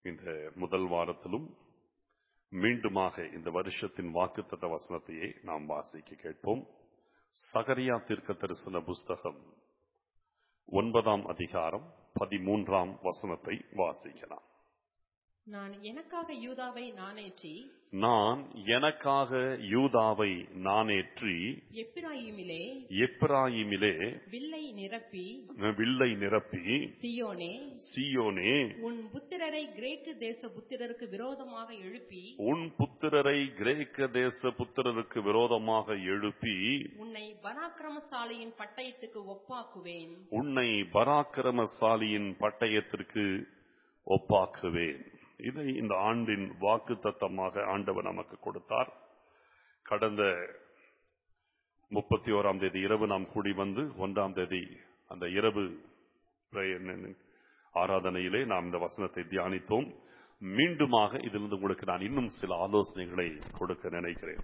இந்த முதல் வாரத்திலும் மீண்டுமாக இந்த வருஷத்தின் வாக்குத்தத்த வசனத்தையே நாம் வாசிக்க கேட்போம் சகரியா தீர்க்க தரிசன புஸ்தகம் ஒன்பதாம் அதிகாரம் பதிமூன்றாம் வசனத்தை வாசிக்கலாம் நான் எனக்காக யூதாவை நானேற்றி நான் எனக்காக யூதாவை நானேற்றி எப்பிராயிமிலே எப்ராயிமிலே வில்லை நிரப்பி வில்லை நிரப்பி சியோனே சியோனே உன் புத்திரரை கிரேக்கு தேச புத்திரருக்கு விரோதமாக எழுப்பி உன் புத்திரரை கிரேக்க தேச புத்திரருக்கு விரோதமாக எழுப்பி உன்னை பராக்கிரமசாலியின் பட்டயத்துக்கு ஒப்பாக்குவேன் உன்னை பராக்கிரமசாலியின் பட்டயத்திற்கு ஒப்பாக்குவேன் இதை இந்த ஆண்டின் வாக்கு தத்தமாக ஆண்டவர் நமக்கு கொடுத்தார் கடந்த முப்பத்தி ஓராம் தேதி இரவு நாம் கூடி வந்து ஒன்றாம் தேதி அந்த இரவு prayer- ஆராதனையிலே நாம் இந்த வசனத்தை தியானித்தோம் மீண்டுமாக இதிலிருந்து உங்களுக்கு நான் இன்னும் சில ஆலோசனைகளை கொடுக்க நினைக்கிறேன்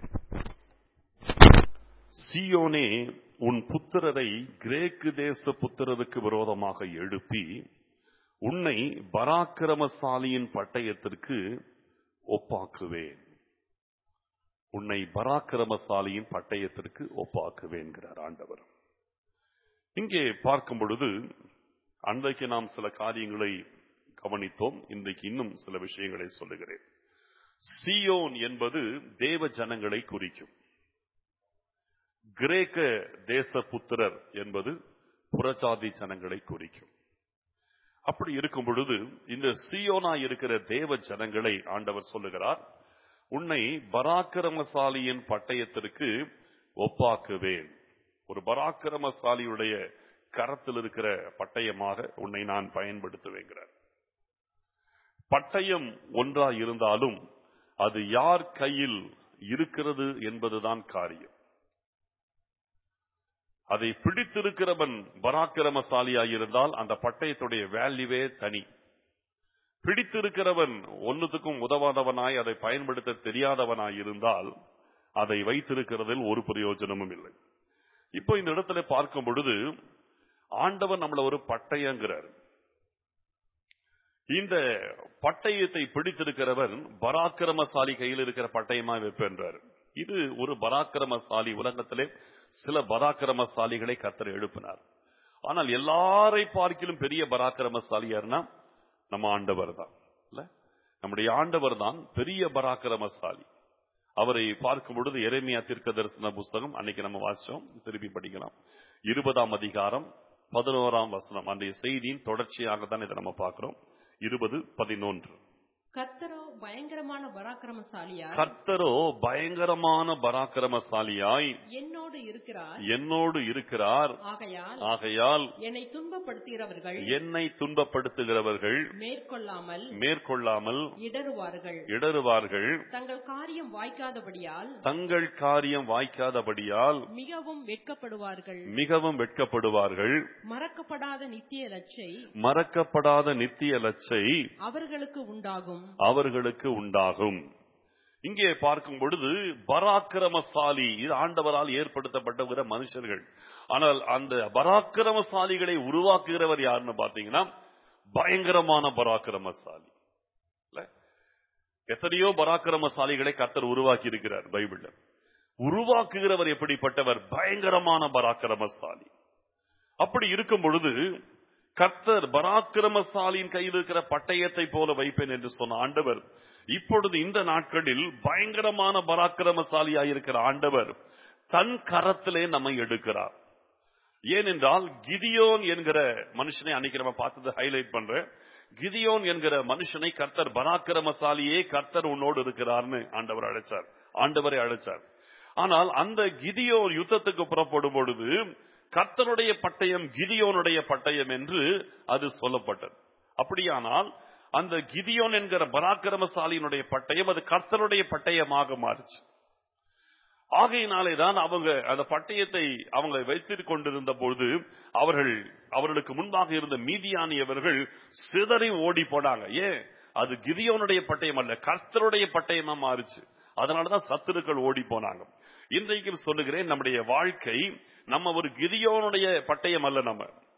சியோனே உன் புத்திரரை கிரேக்கு தேச புத்திரருக்கு விரோதமாக எழுப்பி உன்னை பராக்கிரமசாலியின் பட்டயத்திற்கு ஒப்பாக்குவேன் உன்னை பராக்கிரமசாலியின் பட்டயத்திற்கு ஒப்பாக்குவேன்கிறார் ஆண்டவர் இங்கே பார்க்கும் பொழுது அன்றைக்கு நாம் சில காரியங்களை கவனித்தோம் இன்றைக்கு இன்னும் சில விஷயங்களை சொல்லுகிறேன் சியோன் என்பது தேவ ஜனங்களை குறிக்கும் கிரேக்க தேச புத்திரர் என்பது புறஜாதி ஜனங்களை குறிக்கும் அப்படி இருக்கும் பொழுது இந்த சியோனா இருக்கிற தேவ ஜனங்களை ஆண்டவர் சொல்லுகிறார் உன்னை பராக்கிரமசாலியின் பட்டயத்திற்கு ஒப்பாக்குவேன் ஒரு பராக்கிரமசாலியுடைய கரத்தில் இருக்கிற பட்டயமாக உன்னை நான் பயன்படுத்துவேங்கிறார் பட்டயம் ஒன்றா இருந்தாலும் அது யார் கையில் இருக்கிறது என்பதுதான் காரியம் அதை பிடித்திருக்கிறவன் பராக்கிரமசாலியாயிருந்தால் அந்த பட்டயத்துடைய வேல்யூவே தனி பிடித்திருக்கிறவன் ஒன்னுத்துக்கும் உதவாதவனாய் அதை பயன்படுத்த தெரியாதவனாய் இருந்தால் அதை வைத்திருக்கிறதில் ஒரு பிரயோஜனமும் இல்லை இப்போ இந்த இடத்துல பார்க்கும் பொழுது ஆண்டவன் நம்மள ஒரு பட்டயங்கிறார் இந்த பட்டயத்தை பிடித்திருக்கிறவன் பராக்கிரமசாலி கையில் இருக்கிற பட்டயமா வைப்பென்றார் இது ஒரு பராக்கிரமசாலி உலகத்திலே சில பராக்கிரமசாலிகளை கத்தர் எழுப்பினார் ஆனால் எல்லாரை பார்க்கிலும் பெரிய பராக்கிரமசாலி யாருன்னா நம்ம ஆண்டவர் தான் இல்ல நம்முடைய ஆண்டவர் தான் பெரிய பராக்கிரமசாலி அவரை பார்க்கும் பொழுது எரேமியா தீர்க்க தரிசன புஸ்தகம் அன்னைக்கு நம்ம வாசிச்சோம் திருப்பி படிக்கலாம் இருபதாம் அதிகாரம் பதினோராம் வசனம் அன்றைய செய்தியின் தொடர்ச்சியாக தான் இதை நம்ம பார்க்கிறோம் இருபது பதினொன்று கர்த்தரோ பயங்கரமான பராக்கிரமசாலியா கர்த்தரோ பயங்கரமான பராக்கிரமசாலியாய் என்னோடு இருக்கிறார் என்னோடு இருக்கிறார் ஆகையால் ஆகையால் என்னை துன்பப்படுத்துகிறவர்கள் என்னை துன்பப்படுத்துகிறவர்கள் மேற்கொள்ளாமல் மேற்கொள்ளாமல் இடறுவார்கள் இடறுவார்கள் தங்கள் காரியம் வாய்க்காதபடியால் தங்கள் காரியம் வாய்க்காதபடியால் மிகவும் வெட்கப்படுவார்கள் மிகவும் வெட்கப்படுவார்கள் மறக்கப்படாத நித்திய லட்சை மறக்கப்படாத நித்திய லட்சை அவர்களுக்கு உண்டாகும் அவர்களுக்கு உண்டாகும் இங்கே பார்க்கும் பொழுது பராக்கிரமசாலி இது ஆண்டவரால் ஏற்படுத்தப்பட்டவர மனுஷர்கள் ஆனால் அந்த பராக்கிரமசாலிகளை உருவாக்குகிறவர் யாருன்னு பாத்தீங்கன்னா பயங்கரமான பராக்கிரமசாலி இல்ல? எத்தனையோ பராக்கிரமசாலிகளை கத்தர் உருவாக்கி இருக்கிறார் பைபிள்ல உருவாக்குகிறவர் எப்படிப்பட்டவர் பயங்கரமான பராக்கிரமசாலி அப்படி இருக்கும் பொழுது கர்த்தர் பராக்கிரமசாலியின் கையில் இருக்கிற பட்டயத்தை போல வைப்பேன் என்று சொன்ன ஆண்டவர் இப்பொழுது இந்த நாட்களில் பயங்கரமான பராக்கிரமசாலியாயிருக்கிற ஆண்டவர் தன் கரத்திலே நம்மை எடுக்கிறார் ஏனென்றால் கிதியோன் என்கிற மனுஷனை அன்னைக்கு நம்ம பார்த்தது ஹைலைட் பண்றேன் கிதியோன் என்கிற மனுஷனை கர்த்தர் பராக்கிரமசாலியே கர்த்தர் உன்னோடு இருக்கிறார்னு ஆண்டவர் அழைச்சார் ஆண்டவரை அழைச்சார் ஆனால் அந்த கிதியோன் யுத்தத்துக்கு புறப்படும் பொழுது கர்த்தருடைய பட்டயம் கிதியோனுடைய பட்டயம் என்று அது சொல்லப்பட்டது அப்படியானால் அந்த கிதியோன் என்கிற பராக்கிரமசாலியினுடைய பட்டயம் அது கர்த்தருடைய பட்டயமாக மாறுச்சு ஆகையினாலே தான் அவங்க அந்த பட்டயத்தை அவங்க வைத்துக் கொண்டிருந்த பொழுது அவர்கள் அவர்களுக்கு முன்பாக இருந்த மீதியானியவர்கள் சிதறி ஓடி போனாங்க ஏன் அது கிதியோனுடைய பட்டயம் அல்ல கர்த்தருடைய பட்டயமா மாறுச்சு அதனாலதான் சத்துருக்கள் ஓடி போனாங்க இன்றைக்கும் சொல்லுகிறேன் நம்முடைய வாழ்க்கை நம்ம ஒரு கிதியோனுடைய பட்டயம் அல்ல நம்ம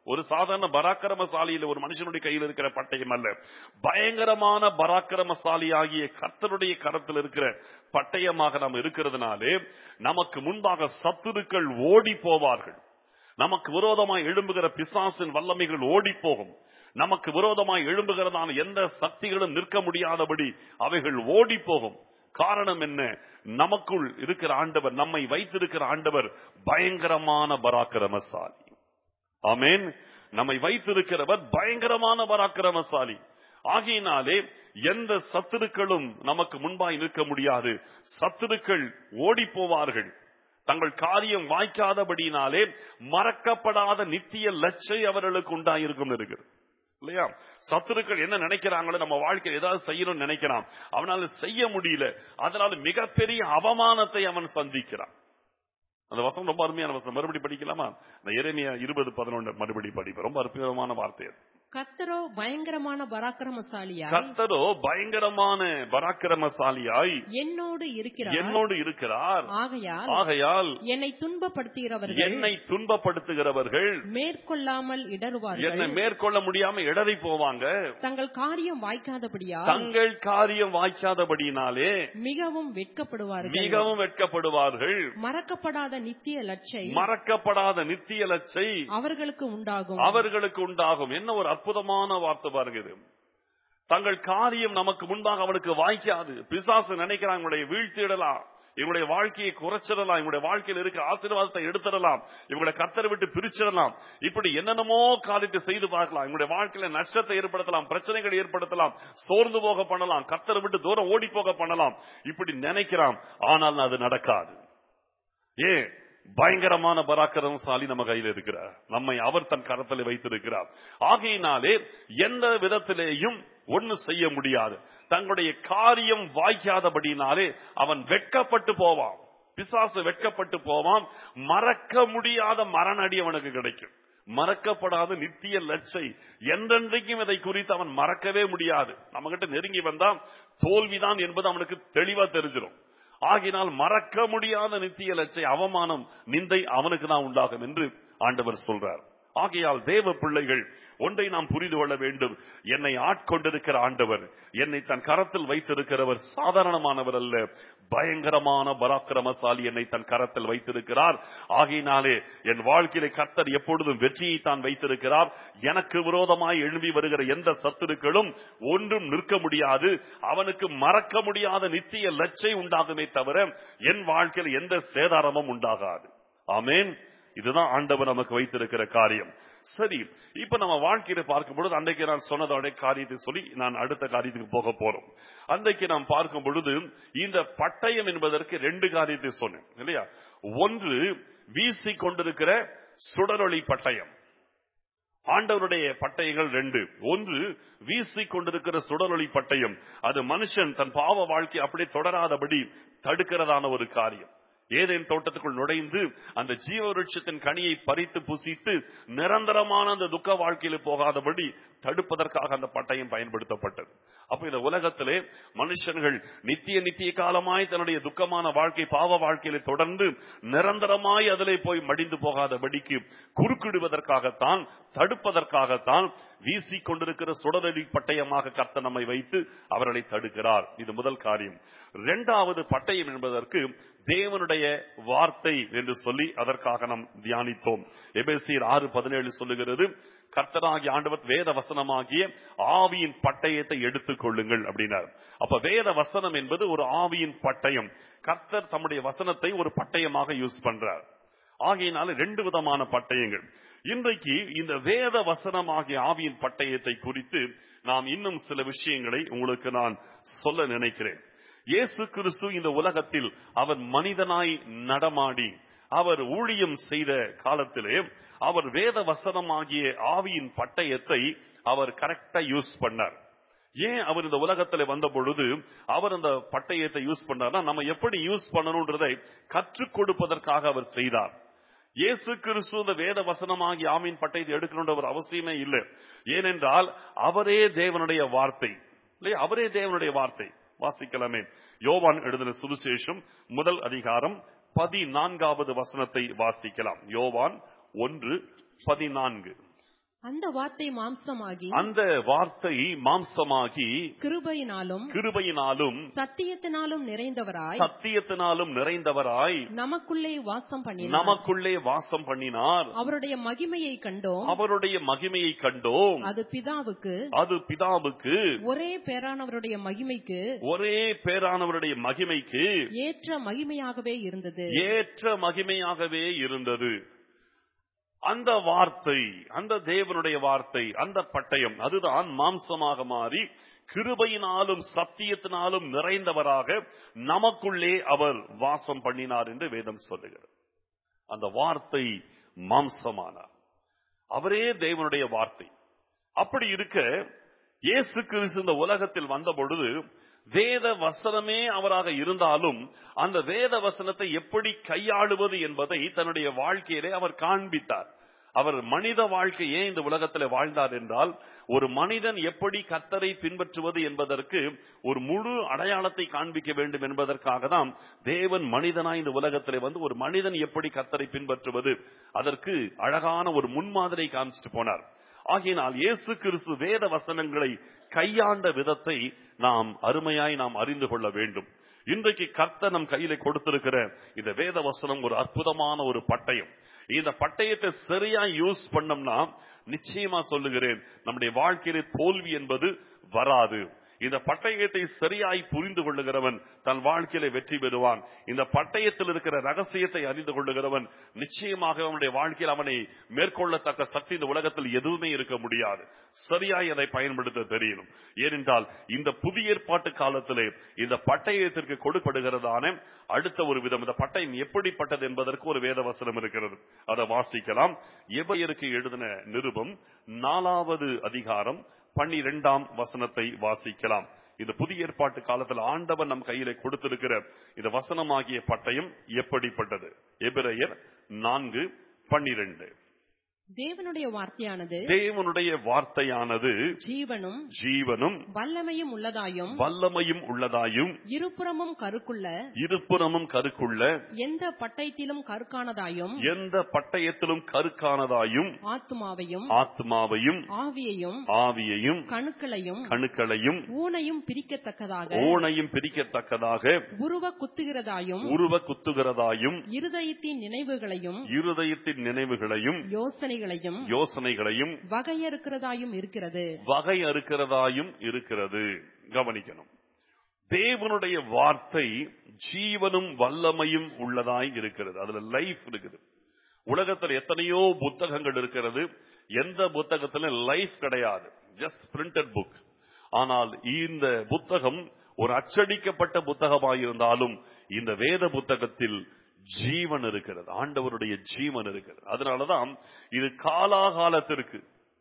ஒரு சாதாரண பராக்கிரமசாலியில ஒரு மனுஷனுடைய கையில் இருக்கிற பட்டயம் அல்ல பயங்கரமான பராக்கிரமசாலி ஆகிய கர்த்தருடைய கரத்தில் இருக்கிற பட்டயமாக நாம் இருக்கிறதுனாலே நமக்கு முன்பாக சத்துருக்கள் ஓடி போவார்கள் நமக்கு விரோதமாய் எழும்புகிற பிசாசின் வல்லமைகள் ஓடி போகும் நமக்கு விரோதமாய் எழும்புகிறதான எந்த சக்திகளும் நிற்க முடியாதபடி அவைகள் ஓடி போகும் காரணம் என்ன நமக்குள் இருக்கிற ஆண்டவர் நம்மை வைத்திருக்கிற ஆண்டவர் பயங்கரமான பராக்கிரமசாலி ஆமேன் நம்மை வைத்திருக்கிறவர் பயங்கரமான பராக்கிரமசாலி ஆகையினாலே எந்த சத்துருக்களும் நமக்கு முன்பாய் நிற்க முடியாது சத்துருக்கள் ஓடி போவார்கள் தங்கள் காரியம் வாய்க்காதபடினாலே மறக்கப்படாத நித்திய லட்சை அவர்களுக்கு உண்டாயிருக்கும் இருக்கிறது இல்லையா சத்துருக்கள் என்ன நினைக்கிறாங்களோ நம்ம வாழ்க்கையில் ஏதாவது செய்யணும்னு நினைக்கிறான் அவனால செய்ய முடியல அதனால மிகப்பெரிய அவமானத்தை அவன் சந்திக்கிறான் அந்த வசனம் ரொம்ப அருமையான வசனம் மறுபடி படிக்கலாமா இந்த இறைமையா இருபது பதினொன்று மறுபடி படிப்பேன் ரொம்ப அற்புதமான வார்த்தை அது. கத்தரோ பயங்கரமான பராக்கிரமசாலியாய் கர்த்தரோ பயங்கரமான பராக்கிரமசாலியாய் என்னோடு இருக்கிறார் என்னோடு இருக்கிறார் ஆகையால் ஆகையால் என்னை துன்பப்படுத்துகிறவர்கள் என்னை துன்பப்படுத்துகிறவர்கள் மேற்கொள்ளாமல் இடறுவார்கள் என்னை மேற்கொள்ள முடியாம இடறி போவாங்க தங்கள் காரியம் வாய்க்காதபடியால் தங்கள் காரியம் வாய்க்காதபடியினாலே மிகவும் வெட்கப்படுவார்கள் மிகவும் வெட்கப்படுவார்கள் மறக்கப்படாத நித்திய லட்சை மறக்கப்படாத நித்திய லட்சை அவர்களுக்கு உண்டாகும் அவர்களுக்கு உண்டாகும் என்ன ஒரு அற்புதமான வார்த்தை பாருங்க இது தங்கள் காரியம் நமக்கு முன்பாக அவனுக்கு வாய்க்காது பிசாசு நினைக்கிறான் இவங்களுடைய வீழ்த்திடலாம் இவங்களுடைய வாழ்க்கையை குறைச்சிடலாம் இவங்களுடைய வாழ்க்கையில் இருக்கிற ஆசீர்வாதத்தை எடுத்துடலாம் இவங்களுடைய கத்தரை விட்டு பிரிச்சிடலாம் இப்படி என்னென்னமோ காரியத்தை செய்து பார்க்கலாம் இவங்களுடைய வாழ்க்கையில நஷ்டத்தை ஏற்படுத்தலாம் பிரச்சனைகளை ஏற்படுத்தலாம் சோர்ந்து போக பண்ணலாம் கத்தரை விட்டு தூரம் ஓடி போக பண்ணலாம் இப்படி நினைக்கிறான் ஆனால் அது நடக்காது ஏன் பயங்கரமான பராக்கிரமசாலி நம்ம கையில் இருக்கிறார் நம்மை அவர் தன் கரத்தில் வைத்திருக்கிறார் ஆகையினாலே எந்த விதத்திலேயும் ஒண்ணு செய்ய முடியாது தங்களுடைய காரியம் வாய்க்காதபடினாலே அவன் வெட்கப்பட்டு போவான் பிசாசு வெட்கப்பட்டு போவான் மறக்க முடியாத மரணடி அவனுக்கு கிடைக்கும் மறக்கப்படாத நித்திய லட்சை என்றென்றைக்கும் இதை குறித்து அவன் மறக்கவே முடியாது நம்ம கிட்ட நெருங்கி வந்தா தோல்விதான் என்பது அவனுக்கு தெளிவா தெரிஞ்சிடும் ஆகினால் மறக்க முடியாத நித்திய லட்சை அவமானம் நிந்தை அவனுக்கு தான் உண்டாகும் என்று ஆண்டவர் சொல்றார் ஆகையால் தேவ பிள்ளைகள் ஒன்றை நாம் புரிந்து கொள்ள வேண்டும் என்னை ஆட்கொண்டிருக்கிற ஆண்டவர் என்னை தன் கரத்தில் வைத்திருக்கிறவர் சாதாரணமானவர் அல்ல பயங்கரமான பராக்கிரமசாலி என்னை தன் கரத்தில் வைத்திருக்கிறார் ஆகையினாலே என் வாழ்க்கையிலே கர்த்தர் எப்பொழுதும் வெற்றியை தான் வைத்திருக்கிறார் எனக்கு விரோதமாய் எழும்பி வருகிற எந்த சத்துருக்களும் ஒன்றும் நிற்க முடியாது அவனுக்கு மறக்க முடியாத நித்திய லட்சை உண்டாகுமே தவிர என் வாழ்க்கையில் எந்த சேதாரமும் உண்டாகாது ஆமேன் இதுதான் ஆண்டவர் நமக்கு வைத்திருக்கிற காரியம் சரி இப்ப நம்ம வாழ்க்கையில பார்க்கும் பொழுது அன்றைக்கு நான் சொன்னதோட காரியத்தை சொல்லி நான் அடுத்த காரியத்துக்கு போக போறோம் அன்றைக்கு நாம் பார்க்கும் பொழுது இந்த பட்டயம் என்பதற்கு ரெண்டு காரியத்தை சொன்னேன் இல்லையா ஒன்று வீசி கொண்டிருக்கிற சுடரொளி பட்டயம் ஆண்டவருடைய பட்டயங்கள் ரெண்டு ஒன்று வீசி கொண்டிருக்கிற சுடரொளி பட்டயம் அது மனுஷன் தன் பாவ வாழ்க்கை அப்படியே தொடராதபடி தடுக்கிறதான ஒரு காரியம் ஏதேன் தோட்டத்துக்குள் நுழைந்து அந்த ஜீவ விருட்சத்தின் கனியை பறித்து புசித்து நிரந்தரமான அந்த துக்க வாழ்க்கையில போகாதபடி தடுப்பதற்காக அந்த பட்டயம் பயன்படுத்தப்பட்டது அப்ப இந்த உலகத்திலே மனுஷர்கள் நித்திய நித்திய காலமாய் தன்னுடைய துக்கமான வாழ்க்கை பாவ வாழ்க்கையில தொடர்ந்து நிரந்தரமாய் அதிலே போய் மடிந்து போகாதபடிக்கு குறுக்கிடுவதற்காகத்தான் தடுப்பதற்காகத்தான் வீசி கொண்டிருக்கிற சுடரடி பட்டயமாக கர்த்த நம்மை வைத்து அவர்களை தடுக்கிறார் இது முதல் காரியம் இரண்டாவது பட்டயம் என்பதற்கு தேவனுடைய வார்த்தை என்று சொல்லி அதற்காக நாம் தியானித்தோம் எபேசியர் ஆறு பதினேழு சொல்லுகிறது கர்த்தராகிய ஆண்டவர் வேத வசனமாகிய ஆவியின் பட்டயத்தை எடுத்துக் கொள்ளுங்கள் அப்படின்னார் அப்ப வேத வசனம் என்பது ஒரு ஆவியின் பட்டயம் கர்த்தர் தம்முடைய வசனத்தை ஒரு பட்டயமாக யூஸ் பண்றார் ஆகையினால ரெண்டு விதமான பட்டயங்கள் இன்றைக்கு இந்த வேத வசனமாகிய ஆவியின் பட்டயத்தை குறித்து நாம் இன்னும் சில விஷயங்களை உங்களுக்கு நான் சொல்ல நினைக்கிறேன் இயேசு கிறிஸ்து இந்த உலகத்தில் அவர் மனிதனாய் நடமாடி அவர் ஊழியம் செய்த காலத்திலே அவர் வேத வசனமாகிய ஆவியின் பட்டயத்தை அவர் கரெக்டா யூஸ் பண்ணார் ஏன் அவர் இந்த உலகத்துல வந்த பொழுது அவர் அந்த பட்டயத்தை யூஸ் பண்ணார்னா நம்ம எப்படி யூஸ் பண்ணணும்ன்றதை கற்றுக் கொடுப்பதற்காக அவர் செய்தார் இயேசு கிறிஸ்து இந்த வேத வசனமாகி ஆமீன் பட்டயத்தை எடுக்கணுன்ற ஒரு அவசியமே இல்லை ஏனென்றால் அவரே தேவனுடைய வார்த்தை இல்லையா அவரே தேவனுடைய வார்த்தை வாசிக்கலாமே யோவான் எழுதின சுவிசேஷம் முதல் அதிகாரம் பதினான்காவது வசனத்தை வாசிக்கலாம் யோவான் ஒன்று பதினான்கு அந்த வார்த்தை மாம்சமாகி அந்த வார்த்தை மாம்சமாகி கிருபையினாலும் கிருபையினாலும் சத்தியத்தினாலும் நிறைந்தவராய் சத்தியத்தினாலும் நிறைந்தவராய் நமக்குள்ளே வாசம் பண்ணினார் நமக்குள்ளே வாசம் பண்ணினார் அவருடைய மகிமையை கண்டோம் அவருடைய மகிமையை கண்டோம் அது பிதாவுக்கு அது பிதாவுக்கு ஒரே பேரானவருடைய மகிமைக்கு ஒரே பேரானவருடைய மகிமைக்கு ஏற்ற மகிமையாகவே இருந்தது ஏற்ற மகிமையாகவே இருந்தது அந்த வார்த்தை அந்த தேவனுடைய வார்த்தை அந்த பட்டயம் அதுதான் மாம்சமாக மாறி கிருபையினாலும் சத்தியத்தினாலும் நிறைந்தவராக நமக்குள்ளே அவர் வாசம் பண்ணினார் என்று வேதம் சொல்லுகிறது அந்த வார்த்தை மாம்சமானார் அவரே தேவனுடைய வார்த்தை அப்படி இருக்க இயேசு கிறிஸ்து இந்த உலகத்தில் வந்த பொழுது வேத வசனமே அவராக இருந்தாலும் அந்த வேத வசனத்தை எப்படி கையாளுவது என்பதை தன்னுடைய வாழ்க்கையிலே அவர் காண்பித்தார் அவர் மனித வாழ்க்கை ஏன் இந்த உலகத்தில் வாழ்ந்தார் என்றால் ஒரு மனிதன் எப்படி கத்தரை பின்பற்றுவது என்பதற்கு ஒரு முழு அடையாளத்தை காண்பிக்க வேண்டும் என்பதற்காக தான் தேவன் மனிதனாய் இந்த உலகத்திலே வந்து ஒரு மனிதன் எப்படி கத்தரை பின்பற்றுவது அதற்கு அழகான ஒரு முன்மாதிரியை காமிச்சிட்டு போனார் ஆகையினால் இயேசு கிறிஸ்து வேத வசனங்களை கையாண்ட விதத்தை நாம் அருமையாய் நாம் அறிந்து கொள்ள வேண்டும் இன்றைக்கு கர்த்தர் நம் கையில கொடுத்திருக்கிற இந்த வேத வசனம் ஒரு அற்புதமான ஒரு பட்டயம் இந்த பட்டயத்தை சரியா யூஸ் பண்ணோம்னா நிச்சயமா சொல்லுகிறேன் நம்முடைய வாழ்க்கையில தோல்வி என்பது வராது இந்த பட்டயத்தை சரியாய் புரிந்து கொள்ளுகிறவன் தன் வாழ்க்கையில வெற்றி பெறுவான் இந்த பட்டயத்தில் இருக்கிற ரகசியத்தை அறிந்து கொள்ளுகிறவன் நிச்சயமாக அவனுடைய வாழ்க்கையில் அவனை மேற்கொள்ளத்தக்க சக்தி இந்த உலகத்தில் எதுவுமே இருக்க முடியாது சரியாய் அதை பயன்படுத்த தெரியணும் ஏனென்றால் இந்த புதிய ஏற்பாட்டு காலத்திலே இந்த பட்டயத்திற்கு கொடுப்படுகிறதான அடுத்த ஒரு விதம் இந்த பட்டயம் எப்படிப்பட்டது என்பதற்கு ஒரு வேத வசனம் இருக்கிறது அதை வாசிக்கலாம் எவையருக்கு எழுதின நிருபம் நாலாவது அதிகாரம் பன்னிரெண்டாம் வசனத்தை வாசிக்கலாம் இந்த புதிய ஏற்பாட்டு காலத்தில் ஆண்டவன் நம் கையில கொடுத்திருக்கிற இந்த வசனமாகிய பட்டயம் எப்படிப்பட்டது எபிரையர் நான்கு பன்னிரண்டு தேவனுடைய வார்த்தையானது தேவனுடைய வார்த்தையானது ஜீவனும் ஜீவனும் வல்லமையும் உள்ளதாயும் வல்லமையும் உள்ளதாயும் இருபுறமும் கருக்குள்ள இருபுறமும் கருக்குள்ள எந்த பட்டயத்திலும் கருக்கானதாயும் எந்த பட்டயத்திலும் கருக்கானதாயும் ஆத்துமாவையும் ஆத்மாவையும் ஆவியையும் ஆவியையும் கணுக்களையும் கணுக்களையும் ஊனையும் பிரிக்கத்தக்கதாக ஓனையும் பிரிக்கத்தக்கதாக உருவ குத்துகிறதாயும் உருவ குத்துகிறதாயும் இருதயத்தின் நினைவுகளையும் இருதயத்தின் நினைவுகளையும் யோசனைகளையும் யோசனைகளையும் வகையறுக்கிறதாயும் இருக்கிறது வகை அறுக்கிறதாயும் இருக்கிறது கவனிக்கணும் தேவனுடைய வார்த்தை ஜீவனும் வல்லமையும் உள்ளதாய் இருக்கிறது அதுல லைஃப் இருக்குது உலகத்தில் எத்தனையோ புத்தகங்கள் இருக்கிறது எந்த புத்தகத்திலும் லைஃப் கிடையாது ஜஸ்ட் பிரிண்டட் புக் ஆனால் இந்த புத்தகம் ஒரு அச்சடிக்கப்பட்ட புத்தகமாக இருந்தாலும் இந்த வேத புத்தகத்தில் ஜீவன் இருக்கிறது ஆண்டவருடைய ஜீவன் இருக்கிறது அதனாலதான் இது காலாகாலத்திற்கு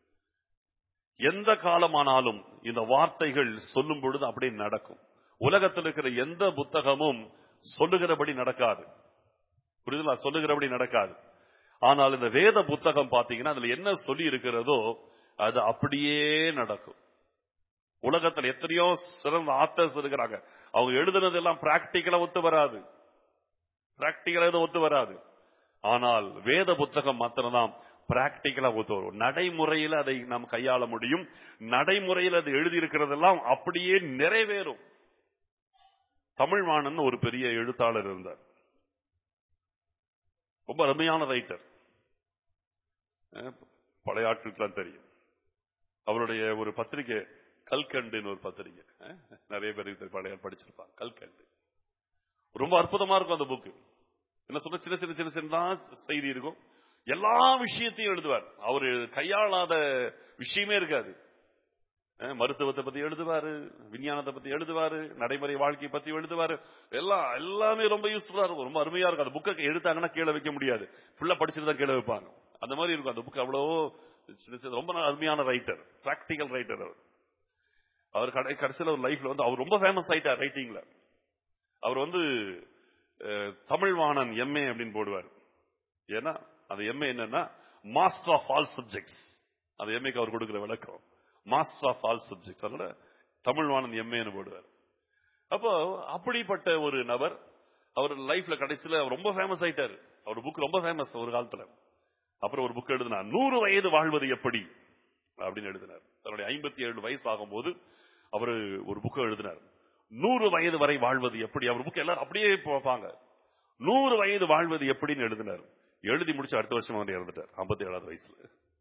எந்த காலமானாலும் இந்த வார்த்தைகள் சொல்லும் பொழுது அப்படியே நடக்கும் உலகத்தில் இருக்கிற எந்த புத்தகமும் சொல்லுகிறபடி நடக்காது புரியுதுங்களா சொல்லுகிறபடி நடக்காது ஆனால் இந்த வேத புத்தகம் பாத்தீங்கன்னா அதுல என்ன சொல்லி இருக்கிறதோ அது அப்படியே நடக்கும் உலகத்தில் எத்தனையோ சிறந்த ஆத்தர்ஸ் இருக்கிறாங்க அவங்க எழுதுனதெல்லாம் பிராக்டிக்கலா ஒத்து வராது பிராக்டிக்கலா எதுவும் ஒத்து வராது ஆனால் வேத புத்தகம் மாத்திரம்தான் பிராக்டிக்கலா ஒத்து வரும் நடைமுறையில் அதை நாம் கையாள முடியும் நடைமுறையில் அது எழுதியிருக்கிறதெல்லாம் அப்படியே நிறைவேறும் தமிழ்வாணன் ஒரு பெரிய எழுத்தாளர் இருந்தார் ரொம்ப அருமையான ரைட்டர் பழைய ஆட்களுக்கெல்லாம் தெரியும் அவருடைய ஒரு பத்திரிகை கல்கண்டுன்னு ஒரு பத்திரிகை அஹ், நிறைய பேர் இது பழைய படிச்சிருப்பாங்க கல்கண்டு ரொம்ப அற்புதமா இருக்கும் அந்த புக்கு என்ன சொன்ன சின்ன சின்ன சின்ன சின்னதா செய்தி இருக்கும் எல்லா விஷயத்தையும் எழுதுவார் அவரு கையாளாத விஷயமே இருக்காது அஹ், மருத்துவத்தை பத்தி எழுதுவாரு விஞ்ஞானத்தை பத்தி எழுதுவாரு நடைமுறை வாழ்க்கை பத்தி எழுதுவாரு எல்லாம் எல்லாமே ரொம்ப யூஸ்ஃபுல்லா இருக்கும் ரொம்ப அருமையா இருக்கும் அந்த புக்கை எடுத்தாங்கன்னா கீழே வைக்க முடியாது ஃபுல்லா படிச்சுட்டு தான் கீழே வைப்பாங்க அந்த மாதிரி இருக்கும் அந்த புக் அவ்வளவோ சின்ன சின்ன ரொம்ப அருமையான ரைட்டர் பிராக்டிக்கல் ரைட்டர் அவர் அவர் கடை கடைசியில் ஒரு லைஃப்ல வந்து அவர் ரொம்ப ஃபேமஸ் ஆயிட்டார் ரைட்டிங்ல அவர் வந்து அஹ், தமிழ்வாணன் எம்ஏ அப்படின்னு போடுவார் ஏன்னா அந்த எம்ஏ என்னன்னா மாஸ்டர் ஆஃப் ஆல் சப்ஜெக்ட்ஸ் அந்த எம்ஏக்கு அவர் கொடுக்கிற விளக்கம் மாஸ்டர் ஆஃப் ஆல் சப்ஜெக்ட்ஸ் அதனால தமிழ்வாணன் எம்ஏன்னு போடுவார் அப்போ அப்படிப்பட்ட ஒரு நபர் அவர் லைஃப்ல கடைசியில அவர் ரொம்ப ஃபேமஸ் ஆயிட்டாரு அவர் புக் ரொம்ப ஃபேமஸ் ஒரு காலத்துல அப்புறம் ஒரு புக் எழுதினா நூறு வயது வாழ்வது எப்படி அப்படின்னு எழுதினார் தன்னுடைய ஐம்பத்தி ஏழு வயசு ஆகும்போது அவரு ஒரு புக்கு எழுதினார் நூறு வயது வரை வாழ்வது எப்படி அவர் புக் எல்லாரும் அப்படியே பார்ப்பாங்க நூறு வயது வாழ்வது எப்படின்னு எழுதினார் எழுதி முடிச்சு அடுத்த வருஷம் அவர் இறந்துட்டார் ஐம்பத்தி ஏழாவது வயசுல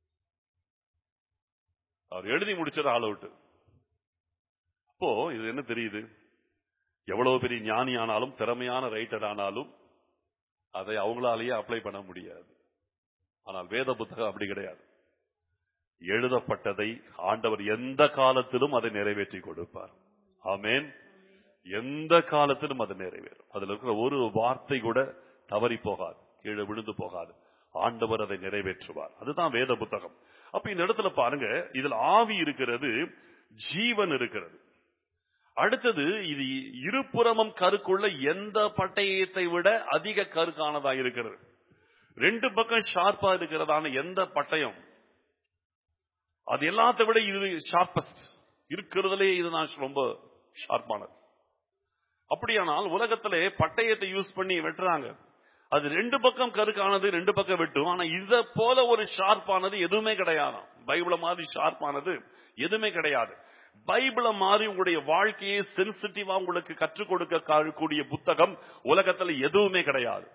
அவர் எழுதி முடிச்சது ஆள் அவுட் அப்போ இது என்ன தெரியுது எவ்வளவு பெரிய ஞானி ஆனாலும் திறமையான ரைட்டர் ஆனாலும் அதை அவங்களாலேயே அப்ளை பண்ண முடியாது ஆனால் வேத புத்தகம் அப்படி கிடையாது எழுதப்பட்டதை ஆண்டவர் எந்த காலத்திலும் அதை நிறைவேற்றி கொடுப்பார் ஆமென் எந்த காலத்திலும் அது நிறைவேறும் அதுல இருக்கிற ஒரு வார்த்தை கூட தவறி போகாது கீழே விழுந்து போகாது ஆண்டவர் அதை நிறைவேற்றுவார் அதுதான் வேத புத்தகம் அப்ப இந்த இடத்துல பாருங்க இதுல ஆவி இருக்கிறது ஜீவன் இருக்கிறது அடுத்தது இது இருபுறமும் கருக்குள்ள எந்த பட்டயத்தை விட அதிக கருக்கானதா இருக்கிறது ரெண்டு பக்கம் ஷார்ப்பா இருக்கிறதான எந்த பட்டயம் அது எல்லாத்தை விட இது ஷார்பஸ்ட் இருக்கிறதுலே இதுதான் ரொம்ப ஷார்ப்பானது அப்படியானால் உலகத்திலே பட்டயத்தை யூஸ் பண்ணி வெட்டுறாங்க அது ரெண்டு பக்கம் கருக்கானது ரெண்டு பக்கம் வெட்டும் ஆனா இத போல ஒரு ஷார்ப்பானது எதுவுமே கிடையாதாம் பைபிள மாதிரி ஷார்ப்பானது எதுவுமே கிடையாது பைபிள மாதிரி உங்களுடைய வாழ்க்கையை சென்சிட்டிவா உங்களுக்கு கற்றுக் கொடுக்க கூடிய புத்தகம் உலகத்துல எதுவுமே கிடையாது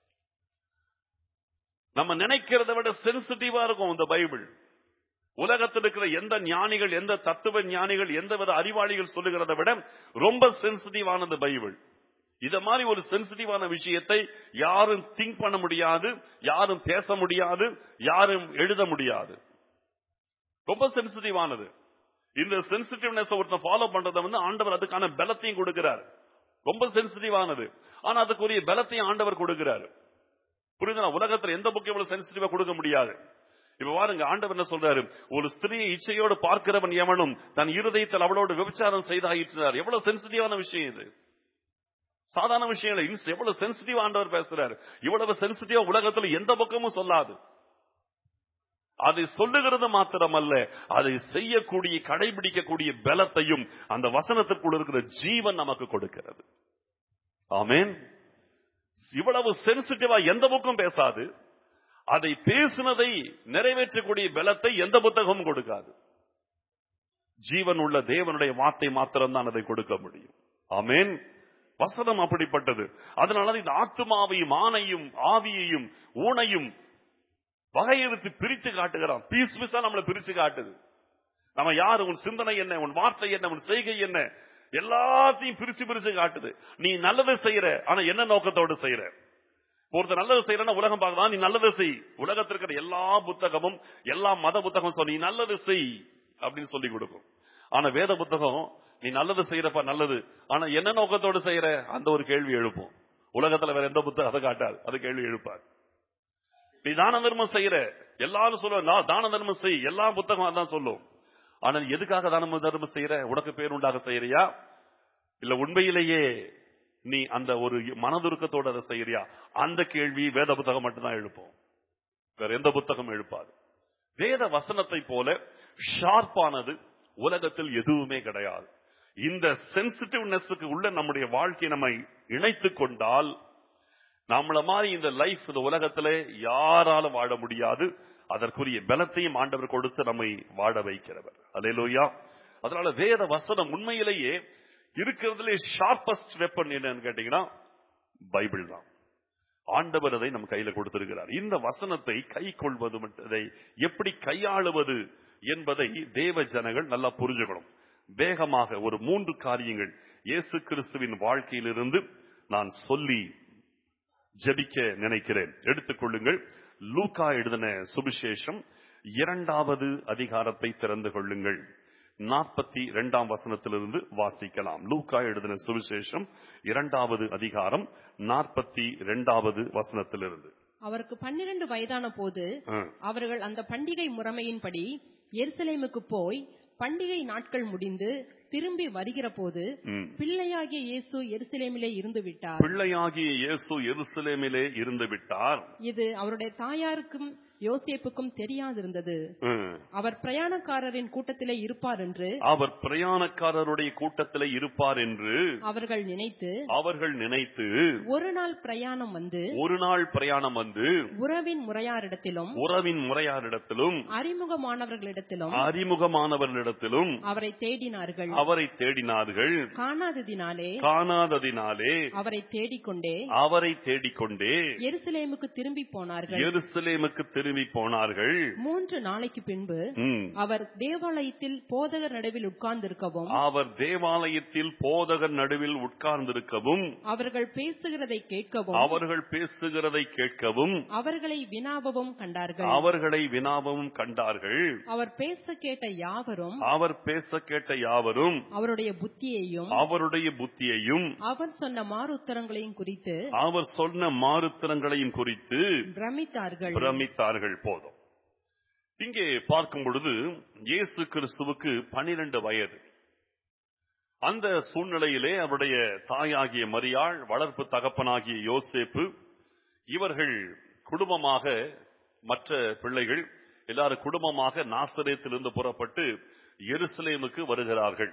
நம்ம நினைக்கிறத விட சென்சிட்டிவா இருக்கும் இந்த பைபிள் உலகத்தில் இருக்கிற எந்த ஞானிகள் எந்த தத்துவ ஞானிகள் எந்த வித அறிவாளிகள் சொல்லுகிறத விட ரொம்ப சென்சிட்டிவானது பைபிள் இத மாதிரி ஒரு சென்சிட்டிவான விஷயத்தை யாரும் திங்க் பண்ண முடியாது யாரும் பேச முடியாது யாரும் எழுத முடியாது ரொம்ப சென்சிட்டிவானது இந்த சென்சிட்டிவ்னஸ் ஒருத்தன் ஃபாலோ பண்றதை வந்து ஆண்டவர் அதுக்கான பலத்தையும் கொடுக்கிறார் ரொம்ப சென்சிட்டிவானது ஆனா அதுக்குரிய பலத்தையும் ஆண்டவர் கொடுக்கிறார் புரியுதுங்களா உலகத்துல எந்த புக் இவ்வளவு சென்சிட்டிவா கொடுக்க முடியாது இப்ப பாருங்க ஆண்டவர் என்ன சொல்றாரு ஒரு ஸ்திரீ இச்சையோடு பார்க்கிறவன் எவனும் தன் இருதயத்தில் அவளோடு விபச்சாரம் செய்தாயிற்றார் எவ்வளவு சென்சிட்டிவான விஷயம் இது சாதாரண விஷயங்கள் இல்ல எவ்வளவு சென்சிட்டிவ் ஆண்டவர் பேசுறாரு இவ்வளவு சென்சிட்டிவா உலகத்துல எந்த பக்கமும் சொல்லாது அதை சொல்லுகிறது மாத்திரமல்ல அதை செய்யக்கூடிய கடைபிடிக்கக்கூடிய பலத்தையும் அந்த வசனத்திற்குள் இருக்கிற ஜீவன் நமக்கு கொடுக்கிறது ஆமேன் இவ்வளவு சென்சிட்டிவா எந்த புக்கும் பேசாது அதை பேசினதை நிறைவேற்றக்கூடிய பலத்தை எந்த புத்தகமும் கொடுக்காது ஜீவன் உள்ள தேவனுடைய வார்த்தை மாத்திரம்தான் அதை கொடுக்க முடியும் ஆமேன் வசனம் அப்படிப்பட்டது அதனால இந்த ஆத்மாவையும் ஆணையும் ஆவியையும் ஊனையும் வகையெடுத்து பிரித்து காட்டுகிறான் பீஸ் பீஸா நம்மளை பிரிச்சு காட்டுது நம்ம யாரு உன் சிந்தனை என்ன உன் வார்த்தை என்ன உன் செய்கை என்ன எல்லாத்தையும் பிரிச்சு பிரிச்சு காட்டுது நீ நல்லது செய்யற ஆனா என்ன நோக்கத்தோடு செய்யற ஒருத்தர் நல்லது செய்யறன்னா உலகம் பார்க்கலாம் நீ நல்லது செய் உலகத்தில் இருக்கிற எல்லா புத்தகமும் எல்லா மத புத்தகம் சொல்லி நீ நல்லது செய் அப்படின்னு சொல்லி கொடுக்கும் ஆனா வேத புத்தகம் நீ நல்லது செய்யறப்ப நல்லது ஆனா என்ன நோக்கத்தோடு செய்யற அந்த ஒரு கேள்வி எழுப்பும் உலகத்துல வேற எந்த புத்தகம் அதை காட்டாது அது கேள்வி எழுப்பாது நீ தான தர்மம் செய்யற எல்லாரும் சொல்லுவ தான தர்மம் செய் எல்லா புத்தகம் அதான் சொல்லும் ஆனா எதுக்காக தான தர்மம் செய்யற உனக்கு பேர் உண்டாக செய்யறியா இல்ல உண்மையிலேயே நீ அந்த ஒரு மனதுருக்கத்தோட அதை செய்யறியா அந்த கேள்வி வேத புத்தகம் மட்டும்தான் எழுப்போம் வேற எந்த புத்தகம் எழுப்பாது வேத வசனத்தை போல ஷார்ப்பானது உலகத்தில் எதுவுமே கிடையாது இந்த சென்சிட்டிவ்னஸுக்கு உள்ள நம்முடைய வாழ்க்கையை நம்ம இணைத்து கொண்டால் நம்மள மாதிரி இந்த லைஃப் இந்த உலகத்திலே யாராலும் வாழ முடியாது அதற்குரிய பலத்தையும் ஆண்டவர் கொடுத்து நம்மை வாழ வைக்கிறவர் அலையிலோயா அதனால வேத வசனம் உண்மையிலேயே இருக்கிறதுலே ஷார்பஸ்ட் வெப்பன் என்னன்னு கேட்டீங்கன்னா பைபிள் தான் ஆண்டவர் அதை நம் கையில கொடுத்திருக்கிறார் இந்த வசனத்தை கை கொள்வது அதை எப்படி கையாளுவது என்பதை தேவ ஜனங்கள் நல்லா புரிஞ்சுக்கணும் வேகமாக ஒரு மூன்று காரியங்கள் இயேசு கிறிஸ்துவின் வாழ்க்கையிலிருந்து நான் சொல்லி ஜபிக்க நினைக்கிறேன் எடுத்துக்கொள்ளுங்கள் லூக்கா எழுதின சுவிசேஷம் இரண்டாவது அதிகாரத்தை திறந்து கொள்ளுங்கள் நாற்பத்தி இரண்டாம் வசனத்திலிருந்து வாசிக்கலாம் லூக்கா எழுதின சுவிசேஷம் இரண்டாவது அதிகாரம் நாற்பத்தி இரண்டாவது வசனத்திலிருந்து அவருக்கு பன்னிரண்டு வயதான போது அவர்கள் அந்த பண்டிகை முறைமையின்படி எருசலேமுக்கு போய் பண்டிகை நாட்கள் முடிந்து திரும்பி வருகிற போது பிள்ளையாகிய இயேசு எருசலேமிலே இருந்து விட்டார் பிள்ளையாகிய இயேசு எருசலேமிலே இருந்து விட்டார் இது அவருடைய தாயாருக்கும் யோசேப்புக்கும் தெரியாதிருந்தது ம். அவர் பிரயாணக்காரரின் கூட்டத்திலே இருப்பார் என்று அவர் பிரயாணக்காரருடைய கூட்டத்திலே இருப்பார் என்று அவர்கள் நினைத்து அவர்கள் நினைத்து ஒரு நாள் பிரயாணம் வந்து ஒரு நாள் பிரயாணம் வந்து உறவின் முறையாரிடத்திலும் உறவின் முறையாரிடத்திலும் அறிமுகமானவர்களிடத்திலும் அறிமுகமானவர்களிடத்திலும் அவரை தேடினார்கள் அவரை தேடினார்கள் காணாததினாலே காணாததினாலே அவரை தேடிக்கொண்டே அவரை தேடிக்கொண்டே எருசலேமுக்கு திரும்பி போனார்கள் எருசலேமுக்கு திரும்பி போனார்கள் மூன்று நாளைக்கு பின்பு ம். அவர் தேவாலயத்தில் போதகர் நடுவில் உட்கார்ந்திருக்கவும் அவர் தேவாலயத்தில் போதகர் நடுவில் உட்கார்ந்திருக்கவும் அவர்கள் பேசுகிறதை கேட்கவும் அவர்கள் பேசுகிறதை கேட்கவும் அவர்களை வினாவவும் கண்டார்கள் அவர்களை வினாவும் கண்டார்கள் அவர் பேச கேட்ட யாவரும் அவர் பேச கேட்ட யாவரும் அவருடைய புத்தியையும் அவருடைய புத்தியையும் அவர் சொன்ன மாறு உத்தரங்களையும் குறித்து அவர் சொன்ன மாறுத்தரங்களையும் குறித்து பிரமித்தார்கள் பிரமித்தார்கள் போதும் இங்கே பார்க்கும் பொழுது இயேசு கிறிஸ்துவுக்கு பனிரெண்டு வயது அந்த சூழ்நிலையிலே அவருடைய தாயாகிய மரியாள் வளர்ப்பு தகப்பனாகிய யோசேப்பு இவர்கள் குடும்பமாக மற்ற பிள்ளைகள் எல்லாரும் குடும்பமாக நாசரேத்திலிருந்து புறப்பட்டு எருசலேமுக்கு வருகிறார்கள்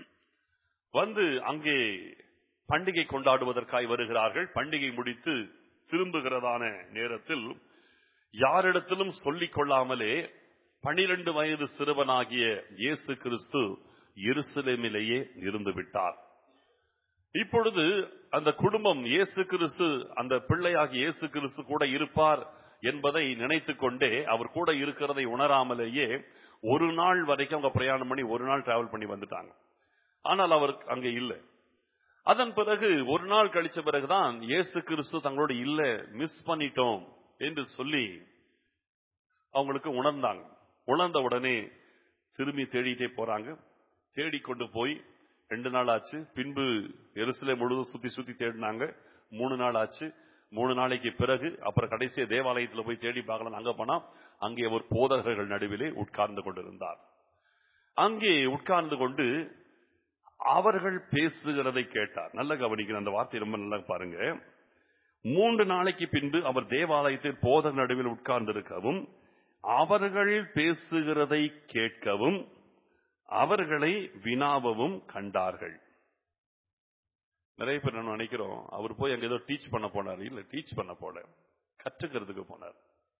வந்து அங்கே பண்டிகை கொண்டாடுவதற்காய் வருகிறார்கள் பண்டிகை முடித்து திரும்புகிறதான நேரத்தில் யாரிடத்திலும் சொல்லிக் கொள்ளாமலே பனிரெண்டு வயது சிறுவனாகிய இயேசு கிறிஸ்து எருசலேமிலேயே இருந்து விட்டார் இப்பொழுது அந்த குடும்பம் இயேசு கிறிஸ்து அந்த பிள்ளையாகிய இயேசு கிறிஸ்து கூட இருப்பார் என்பதை நினைத்துக் கொண்டே அவர் கூட இருக்கிறதை உணராமலேயே ஒரு நாள் வரைக்கும் அவங்க பிரயாணம் பண்ணி ஒரு நாள் டிராவல் பண்ணி வந்துட்டாங்க ஆனால் அவர் அங்கே இல்லை அதன் பிறகு ஒரு நாள் கழிச்ச பிறகுதான் இயேசு கிறிஸ்து தங்களோட இல்ல மிஸ் பண்ணிட்டோம் என்று சொல்லி அவங்களுக்கு உணர்ந்தாங்க உணர்ந்த உடனே திரும்பி தேடிட்டே போறாங்க தேடிக்கொண்டு போய் ரெண்டு நாள் ஆச்சு பின்பு எருசலேம் முழுவதும் சுத்தி சுத்தி தேடினாங்க மூணு நாள் ஆச்சு மூணு நாளைக்கு பிறகு அப்புறம் கடைசியா தேவாலயத்துல போய் தேடி பார்க்கலாம் அங்க போனா அங்கே ஒரு போதகர்கள் நடுவிலே உட்கார்ந்து கொண்டிருந்தார் அங்கே உட்கார்ந்து கொண்டு அவர்கள் பேசுகிறதை கேட்டார் நல்ல கவனிக்கணும் அந்த வார்த்தை ரொம்ப நல்லா பாருங்க மூன்று நாளைக்கு பின்பு அவர் தேவாலயத்தில் போதகர் நடுவில் உட்கார்ந்திருக்கவும் அவர்கள் பேசுகிறதை கேட்கவும் அவர்களை வினாவவும் கண்டார்கள் நிறைய பேர் நம்ம நினைக்கிறோம் அவர் போய் அங்க ஏதோ டீச் பண்ண போனார் இல்ல டீச் பண்ண போல கற்றுக்கிறதுக்கு போனார்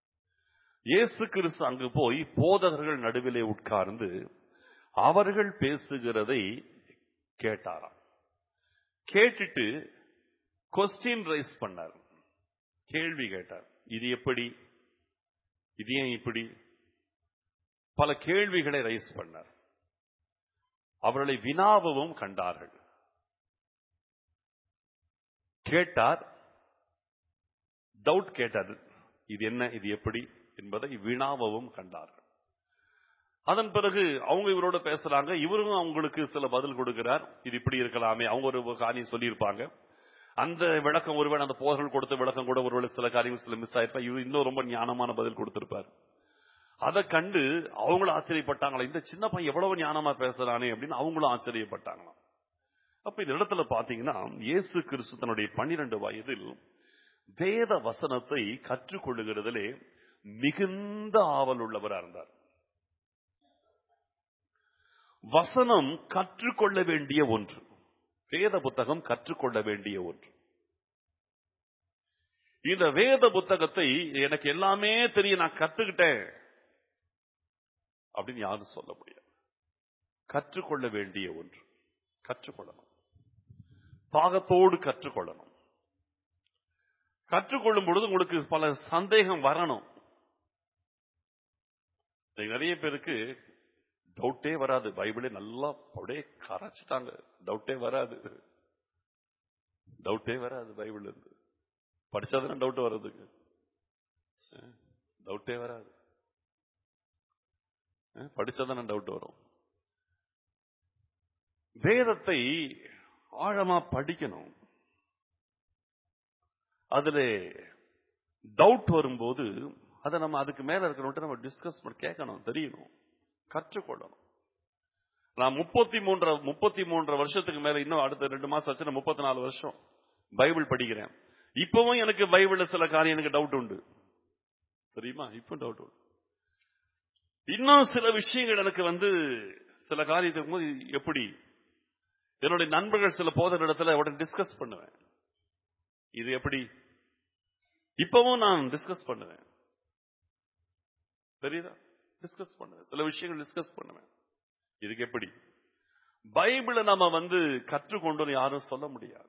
இயேசு கிறிஸ்து அங்கு போய் போதகர்கள் நடுவிலே உட்கார்ந்து அவர்கள் பேசுகிறதை கேட்டாராம் கேட்டுட்டு கொஸ்டின் ரைஸ் பண்ணார் கேள்வி கேட்டார் இது எப்படி இது ஏன் இப்படி பல கேள்விகளை ரைஸ் பண்ணார் அவர்களை வினாவவும் கண்டார்கள் கேட்டார் டவுட் கேட்டார் இது என்ன இது எப்படி என்பதை வினாவவும் கண்டார்கள் அதன் பிறகு அவங்க இவரோட பேசுறாங்க இவரும் அவங்களுக்கு சில பதில் கொடுக்கிறார் இது இப்படி இருக்கலாமே அவங்க ஒரு காரியம் சொல்லியிருப்பாங்க அந்த விளக்கம் ஒருவேளை அந்த போர்கள் கொடுத்த விளக்கம் கூட ஒருவேளை சில காரியங்கள் சில மிஸ் ஆயிருப்பா இவர் இன்னும் ரொம்ப ஞானமான பதில் கொடுத்திருப்பார் அதை கண்டு அவங்களும் ஆச்சரியப்பட்டாங்களா இந்த சின்ன பையன் எவ்வளவு ஞானமா பேசுறானே அப்படின்னு அவங்களும் ஆச்சரியப்பட்டாங்களாம் அப்ப இந்த இடத்துல பாத்தீங்கன்னா இயேசு கிறிஸ்து தன்னுடைய பன்னிரண்டு வயதில் வேத வசனத்தை கற்றுக்கொள்ளுகிறதிலே மிகுந்த ஆவல் உள்ளவரா இருந்தார் வசனம் கற்றுக்கொள்ள வேண்டிய ஒன்று வேத புத்தகம் கற்றுக்கொள்ள வேண்டிய ஒன்று இந்த வேத புத்தகத்தை எனக்கு எல்லாமே தெரியும் நான் கத்துக்கிட்டேன் அப்படின்னு யாரும் சொல்ல முடியாது கற்றுக்கொள்ள வேண்டிய ஒன்று கற்றுக்கொள்ளணும் பாகத்தோடு கற்றுக்கொள்ளணும் கற்றுக்கொள்ளும் பொழுது உங்களுக்கு பல சந்தேகம் வரணும் இன்னைக்கு நிறைய பேருக்கு டவுட்டே வராது பைபிளே நல்லா அப்படியே கரைச்சிட்டாங்க டவுட்டே வராது டவுட்டே வராது பைபிள் இருந்து படிச்சாதானே டவுட் வர்றதுக்கு டவுட்டே வராது படிச்சாதானே டவுட் வரும் வேதத்தை ஆழமா படிக்கணும் அதுல டவுட் வரும்போது அதை நம்ம அதுக்கு மேல இருக்கிறவங்க நம்ம டிஸ்கஸ் பண்ண கேட்கணும் தெரியணும் கற்றுக்கொள்ளணும் நான் முப்பத்தி மூன்று முப்பத்தி மூன்று வருஷத்துக்கு மேல இன்னும் அடுத்த ரெண்டு மாசம் ஆச்சுன்னா முப்பத்தி நாலு வருஷம் பைபிள் படிக்கிறேன் இப்பவும் எனக்கு பைபிள்ல சில காரியம் எனக்கு டவுட் உண்டு தெரியுமா இப்ப டவுட் இன்னும் சில விஷயங்கள் எனக்கு வந்து சில காரியத்துக்கு போது எப்படி என்னுடைய நண்பர்கள் சில போதர் இடத்துல உடனே டிஸ்கஸ் பண்ணுவேன் இது எப்படி இப்பவும் நான் டிஸ்கஸ் பண்ணுவேன் தெரியுதா டிஸ்கஸ் பண்ணுவேன் சில விஷயங்கள் டிஸ்கஸ் பண்ணுவேன் இதுக்கு எப்படி பைபிளை நம்ம வந்து கற்றுக்கொண்டு யாரும் சொல்ல முடியாது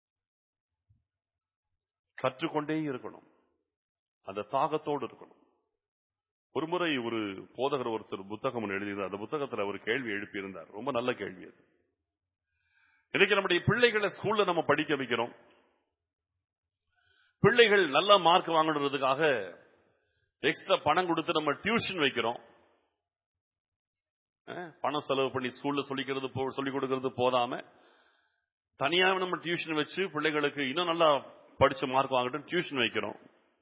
கற்றுக்கொண்டே இருக்கணும் அந்த தாகத்தோடு இருக்கணும் ஒரு முறை ஒரு போதகர் ஒருத்தர் புத்தகம் ஒன்று எழுதியிருந்தார் அந்த புத்தகத்துல ஒரு கேள்வி எழுப்பியிருந்தார் ரொம்ப நல்ல கேள்வி அது இன்னைக்கு நம்முடைய பிள்ளைகளை ஸ்கூல்ல நம்ம படிக்க வைக்கிறோம் பிள்ளைகள் நல்ல மார்க் வாங்கணுன்றதுக்காக எக்ஸ்ட்ரா பணம் கொடுத்து நம்ம டியூஷன் வைக்கிறோம் அஹ், பணம் செலவு பண்ணி ஸ்கூல்ல சொல்லிக்கிறது போ- சொல்லிக் கொடுக்கிறது போதாம தனியா நம்ம டியூஷன் வச்சு பிள்ளைகளுக்கு இன்னும் நல்லா படிச்ச மார்க் வாங்கட்டும் டியூஷன் வைக்கிறோம்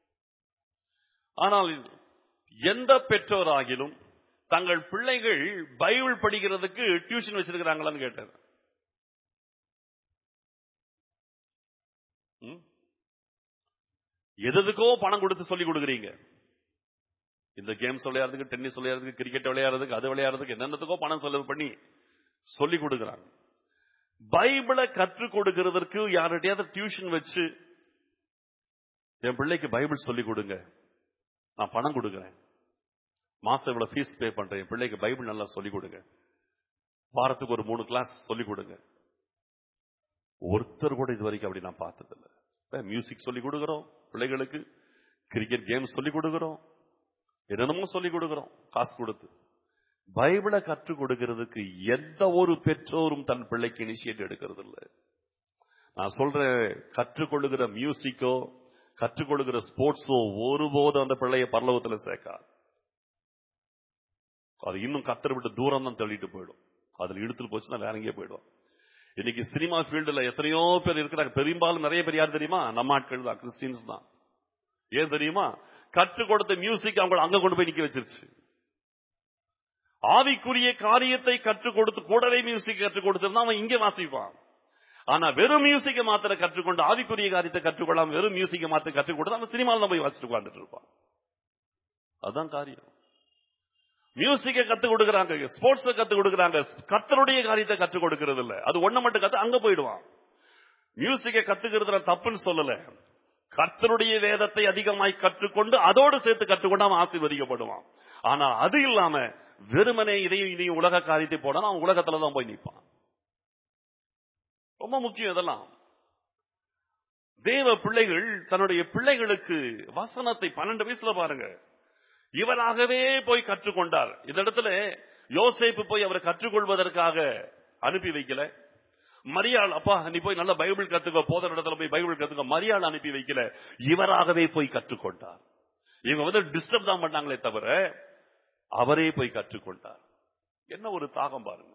ஆனால் எந்த பெற்றோராகிலும் தங்கள் பிள்ளைகள் பைபிள் படிக்கிறதுக்கு டியூஷன் வச்சிருக்கிறாங்களான்னு கேட்டார் ம்? எதுக்கோ பணம் கொடுத்து சொல்லி கொடுக்குறீங்க இந்த கேம்ஸ் விளையாடுறதுக்கு டென்னிஸ் விளையாடுறதுக்கு கிரிக்கெட் விளையாடுறதுக்கு அது விளையாடுறதுக்கு என்னென்னத்துக்கோ பணம் செலவு பண்ணி சொல்லி கொடுக்குறாங்க பைபிளை கற்றுக் கொடுக்கிறதற்கு யார்கிட்டயாவது டியூஷன் வச்சு என் பிள்ளைக்கு பைபிள் சொல்லி கொடுங்க நான் பணம் கொடுக்குறேன் மாசம் இவ்வளவு ஃபீஸ் பே பண்றேன் என் பிள்ளைக்கு பைபிள் நல்லா சொல்லி கொடுங்க வாரத்துக்கு ஒரு மூணு கிளாஸ் சொல்லி கொடுங்க ஒருத்தர் கூட இது வரைக்கும் அப்படி நான் பார்த்ததில்ல மியூசிக் சொல்லி கொடுக்குறோம் பிள்ளைகளுக்கு கிரிக்கெட் கேம்ஸ் சொல்லி கொடுக்குறோம் என்னென்னமோ சொல்லி கொடுக்குறோம் காசு கொடுத்து பைபிளை கற்றுக் கொடுக்கிறதுக்கு எந்த ஒரு பெற்றோரும் தன் பிள்ளைக்கு இனிஷியேட் எடுக்கிறது இல்ல நான் சொல்றேன் கற்றுக்கொள்ளுகிற மியூசிக்கோ கற்றுக்கொள்ளுகிற ஸ்போர்ட்ஸோ ஒருபோதும் அந்த பிள்ளைய பரலோகத்துல சேர்க்காது அது இன்னும் கத்தரை விட்டு தூரம் தான் தள்ளிட்டு போயிடும் அதுல இழுத்துட்டு போச்சுன்னா வேற எங்கேயே போயிடும் இன்னைக்கு சினிமா ஃபீல்டுல எத்தனையோ பேர் இருக்கிறாங்க பெரும்பாலும் நிறைய பேர் யார் தெரியுமா நம்ம ஆட்கள் தான் கிறிஸ்டின்ஸ் தான் ஏன் தெரியுமா கற்றுக் கொடுத்த மியூசிக் அவங்களை அங்க கொண்டு போய் நிக்க வச்சிருச்சு ஆவிக்குரிய காரியத்தை கற்றுக் கொடுத்து கூடவே மியூசிக் கற்றுக் கொடுத்திருந்தா அவன் இங்கே வாசிப்பான் ஆனா வெறும் மியூசிக்கை மாத்திர கற்றுக்கொண்டு ஆவிக்குரிய காரியத்தை கற்றுக்கொள்ளாம வெறும் மியூசிக்கை மாத்திர கற்றுக் கொடுத்து அவன் சினிமாவில் தான் போய் வாசிட்டு உட்கார்ந்துட்டு இருப்பான் அதுதான் காரியம் மியூசிக்கை கத்துக் கொடுக்கறாங்க ஸ்போர்ட்ஸ் கத்துக் கொடுக்கறாங்க கர்த்தருடைய காரியத்தை கற்றுக் கொடுக்கறது இல்ல அது ஒண்ணு மட்டும் கத்து அங்க போயிடுவான் மியூசிக்கை கத்துக்கிறதுல தப்புன்னு சொல்லல கர்த்தருடைய வேதத்தை அதிகமாய் கற்றுக்கொண்டு அதோடு சேர்த்து கற்றுக்கொண்டு அவன் ஆசீர்வதிக்கப்படுவான் ஆனா அது இல்லாம வெறுமனே இதையும் இதையும் உலக காரியத்தை போனா அவன் உலகத்துல தான் போய் நிற்பான் ரொம்ப முக்கியம் இதெல்லாம் தேவ பிள்ளைகள் தன்னுடைய பிள்ளைகளுக்கு வசனத்தை பன்னெண்டு வயசுல பாருங்க இவராகவே போய் கற்றுக்கொண்டார் இந்த இடத்துல யோசேப்பு போய் அவரை கற்றுக்கொள்வதற்காக அனுப்பி வைக்கல மரியாள் அப்பா நீ போய் நல்ல பைபிள் கத்துக்க போதர் இடத்துல போய் பைபிள் கத்துக்க மரியாள் அனுப்பி வைக்கல இவராகவே போய் கற்றுக்கொண்டார் இவங்க வந்து டிஸ்டர்ப் தான் பண்ணாங்களே தவிர அவரே போய் கற்றுக்கொண்டார் என்ன ஒரு தாகம் பாருங்க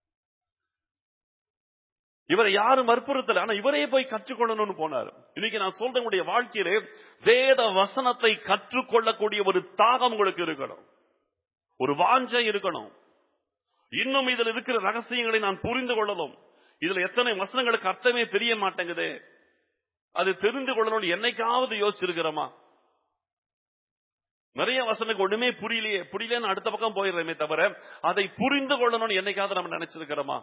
இவரை யாரும் வற்புறுத்தல ஆனா இவரே போய் கற்றுக்கொள்ளணும்னு போனார் இன்னைக்கு நான் சொல்றேன் உங்களுடைய வாழ்க்கையிலே வேத வசனத்தை கற்றுக்கொள்ளக்கூடிய ஒரு தாகம் உங்களுக்கு இருக்கணும் ஒரு வாஞ்சை இருக்கணும் இன்னும் இதில் இருக்கிற ரகசியங்களை நான் புரிந்து கொள்ளணும் இதுல எத்தனை வசனங்களுக்கு அர்த்தமே தெரிய மாட்டேங்குதே அது தெரிந்து கொள்ளணும்னு என்னைக்காவது யோசிச்சிருக்கிறோமா நிறைய வசனங்களுக்கு ஒண்ணுமே புரியலையே புரியலன்னு அடுத்த பக்கம் போயிடுறேமே தவிர அதை புரிந்து கொள்ளணும்னு என்னைக்காவது நம்ம நினைச்சிருக்கிறோமா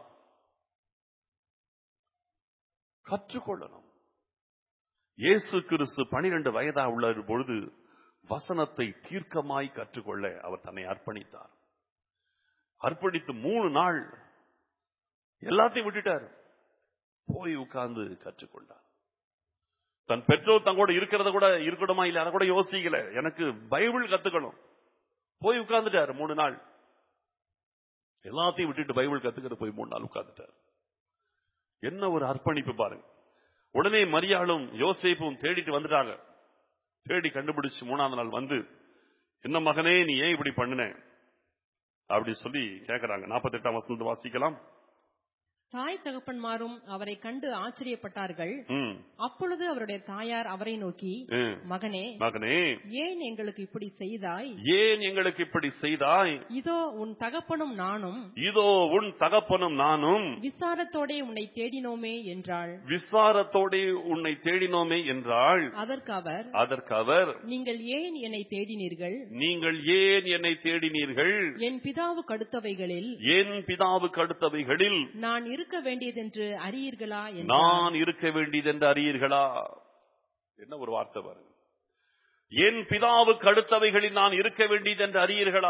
கற்றுக்கொள்ளணும் இயேசு கிறிஸ்து பனிரெண்டு வயதா உள்ள பொழுது வசனத்தை தீர்க்கமாய் கற்றுக்கொள்ள அவர் தன்னை அர்ப்பணித்தார் அர்ப்பணித்து மூணு நாள் எல்லாத்தையும் விட்டுட்டார் போய் உட்கார்ந்து கற்றுக்கொண்டார் தன் பெற்றோர் தங்கூட இருக்கிறத கூட இருக்கணுமா இல்ல அதை கூட யோசிக்கல எனக்கு பைபிள் கத்துக்கணும் போய் உட்கார்ந்துட்டார் மூணு நாள் எல்லாத்தையும் விட்டுட்டு பைபிள் கத்துக்கிற போய் மூணு நாள் உட்கார்ந்துட்டார் என்ன ஒரு அர்ப்பணிப்பு பாருங்க உடனே மரியாளும் யோசேப்பும் தேடிட்டு வந்துட்டாங்க தேடி கண்டுபிடிச்சு மூணாவது நாள் வந்து என்ன மகனே நீ ஏன் இப்படி பண்ணுன அப்படி சொல்லி கேட்கிறாங்க நாற்பத்தி எட்டாம் வசனத்தை வாசிக்கலாம் தாய் தகப்பன்மாரும் அவரை கண்டு ஆச்சரியப்பட்டார்கள் ம், அப்பொழுது அவருடைய தாயார் அவரை நோக்கி ம். மகனே மகனே ஏன் எங்களுக்கு இப்படி செய்தாய் ஏன் எங்களுக்கு இப்படி செய்தாய் இதோ உன் தகப்பனும் நானும் இதோ உன் தகப்பனும் நானும் விசாரத்தோடே உன்னை தேடினோமே என்றாள் விசாரத்தோடே உன்னை தேடினோமே என்றாள் அதற்கு அவர் அதற்கு அவர் நீங்கள் ஏன் என்னை தேடினீர்கள் நீங்கள் ஏன் என்னை தேடினீர்கள் என் பிதாவுக்கு அடுத்தவைகளில் என் பிதாவுக்கு அடுத்தவைகளில் நான் இருக்க வேண்டியதென்று அறியீர்களா என்றார் நான் இருக்க வேண்டியதென்று அறியீர்களா என்ன ஒரு வார்த்தை பாருங்க என் பிதாவுக்கு அடுத்தவைகளில் நான் இருக்க வேண்டியதென்று அறியீர்களா